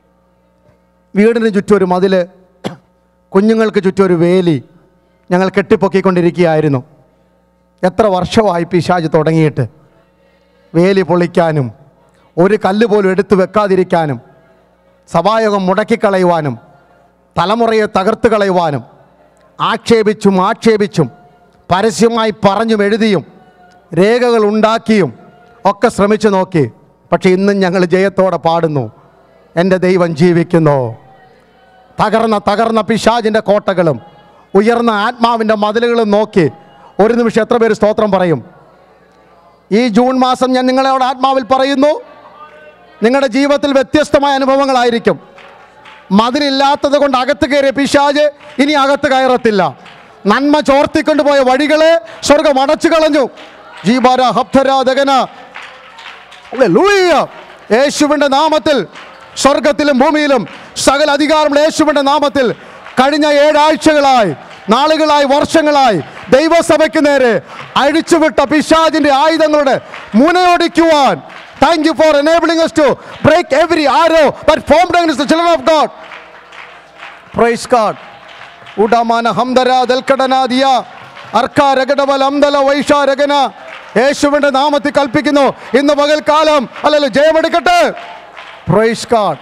വീടിന് ചുറ്റും ഒരു മതിൽ കുഞ്ഞുങ്ങൾക്ക് ചുറ്റും ഒരു വേലി ഞങ്ങൾ കെട്ടിപ്പൊക്കിക്കൊണ്ടിരിക്കുകയായിരുന്നു എത്ര വർഷമായി പിശാജ് തുടങ്ങിയിട്ട് വേലി പൊളിക്കാനും ഒരു കല്ല് പോലും എടുത്തു വെക്കാതിരിക്കാനും സഭായോഗം മുടക്കിക്കളയുവാനും തലമുറയെ തകർത്ത് കളയുവാനും ആക്ഷേപിച്ചും ആക്ഷേപിച്ചും പരസ്യമായി പറഞ്ഞും എഴുതിയും രേഖകൾ ഉണ്ടാക്കിയും ഒക്കെ ശ്രമിച്ചു നോക്കി പക്ഷെ ഇന്നും ഞങ്ങൾ ജയത്തോടെ പാടുന്നു എൻ്റെ ദൈവം ജീവിക്കുന്നു തകർന്ന തകർന്ന പിശാജിൻ്റെ കോട്ടകളും ഉയർന്ന ആത്മാവിൻ്റെ മതിലുകളും നോക്കി ഒരു നിമിഷം എത്ര പേര് സ്തോത്രം പറയും ഈ ജൂൺ മാസം ഞാൻ നിങ്ങളോട് ആത്മാവിൽ പറയുന്നു നിങ്ങളുടെ ജീവിതത്തിൽ വ്യത്യസ്തമായ അനുഭവങ്ങളായിരിക്കും മതിലില്ലാത്തത് കൊണ്ട് അകത്ത് കയറിയ പിശാജ് ഇനി അകത്ത് കയറത്തില്ല നന്മ ചോർത്തിക്കൊണ്ടുപോയ വഴികളെ സ്വർഗം അടച്ചു കളഞ്ഞു ജീവാര ഹപ്തരാധകന ഹല്ലേലൂയ. യേശുവിൻ്റെ നാമത്തിൽ സ്വർഗത്തിലും ഭൂമിയിലും സകല അധികാരമുള്ള യേശുവിൻ്റെ നാമത്തിൽ കഴിഞ്ഞ ഏഴാഴ്ചകളായി നാളുകളായി വർഷങ്ങളായി ദൈവസഭയ്ക്ക് നേരെ അഴിച്ചുവിട്ട പിശാജിന്റെ ആയുധങ്ങളുടെ മുനയൊടിക്കുവാൻ thank you for enabling us to break every arrow that formed against the children of God. Praise God. ഉടമാന ഹംദര ദൽക്കടനാദിയ അർക്ക രഗടബൽ അംദല വൈഷ രഗന യേശുവിന്റെ നാമത്തിൽ കൽപ്പിക്കുന്നു ഇന്ന് പകൽക്കാലം അല്ലല്ലോ ജയമെടുക്കട്ടെ praise God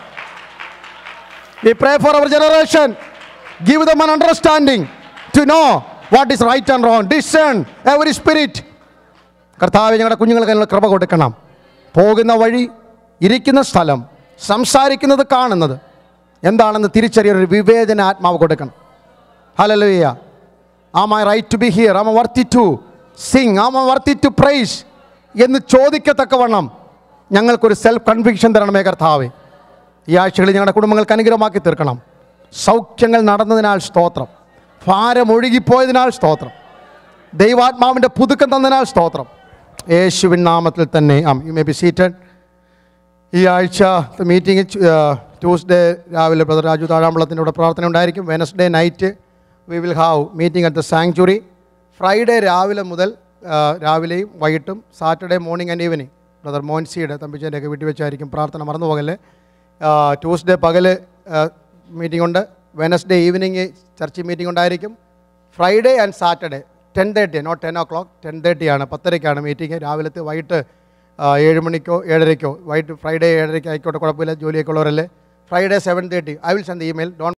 We pray for our generation. Give them an understanding to know what is right and wrong. Discern every spirit. കർത്താവ് ഞങ്ങളുടെ കുഞ്ഞുങ്ങൾക്ക് അതിനുള്ള കൃപ കൊടുക്കണം പോകുന്ന വഴി ഇരിക്കുന്ന സ്ഥലം സംസാരിക്കുന്നത് കാണുന്നത് എന്താണെന്ന് തിരിച്ചറിയാൻ ഒരു വിവേചന ആത്മാവ് കൊടുക്കണം hallelujah am I right to be here am worthy to sing am worthy to praise എന്ന് ചോദിക്കത്തക്കവണ്ണം ഞങ്ങൾക്കൊരു സെൽഫ് കൺവിക്ഷൻ തരണമേ കർത്താവേ ഈ ആഴ്ചകളിൽ ഞങ്ങളുടെ കുടുംബങ്ങൾക്ക് അനുഗ്രഹമാക്കി തീർക്കണം സൗഖ്യങ്ങൾ നടന്നതിനാൽ സ്തോത്രം ഭാരം ഒഴുകിപ്പോയതിനാൽ സ്തോത്രം ദൈവാത്മാവിൻ്റെ പുതുക്കം തന്നതിനാൽ സ്തോത്രം യേശുവിൻ നാമത്തിൽ തന്നെ um you may be seated ഈ ആഴ്ച മീറ്റിംഗ് ട്യൂസ്ഡേ രാവിലെ ബ്രദർ രാജു താഴാമ്പളത്തിൻ്റെ കൂടെ പ്രാർത്ഥന ഉണ്ടായിരിക്കും Wednesday night we will have meeting at the sanctuary Friday രാവിലെ മുതൽ ആ, രാവിലെയും വൈകിട്ടും Saturday morning and evening brother മോൻസിയുടെ തമ്പിച്ചേൻ്റെയൊക്കെ വീട്ടിൽ വെച്ചായിരിക്കും പ്രാർത്ഥന മറന്നു പോകല്ലേ ട്യൂസ്ഡേ പകൽ മീറ്റിംഗ് ഉണ്ട് വെനസ്ഡേ ഈവനിങ് ചർച്ച് മീറ്റിംഗ് ഉണ്ടായിരിക്കും Friday and Saturday ten thirty not ten o'clock ten തേർട്ടിയാണ് പത്തരയ്ക്കാണ് മീറ്റിംഗ് രാവിലത്തെ വൈകിട്ട് ആ, ഏഴ് മണിക്കോ ഏഴരയ്ക്കോ വൈകിട്ട് ഫ്രൈഡേ ഏഴരയ്ക്ക് ആയിക്കോട്ടെ കുഴപ്പമില്ല ജോലിയൊക്കെ ഉള്ളവരല്ലേ Friday seven thirty I will send email Don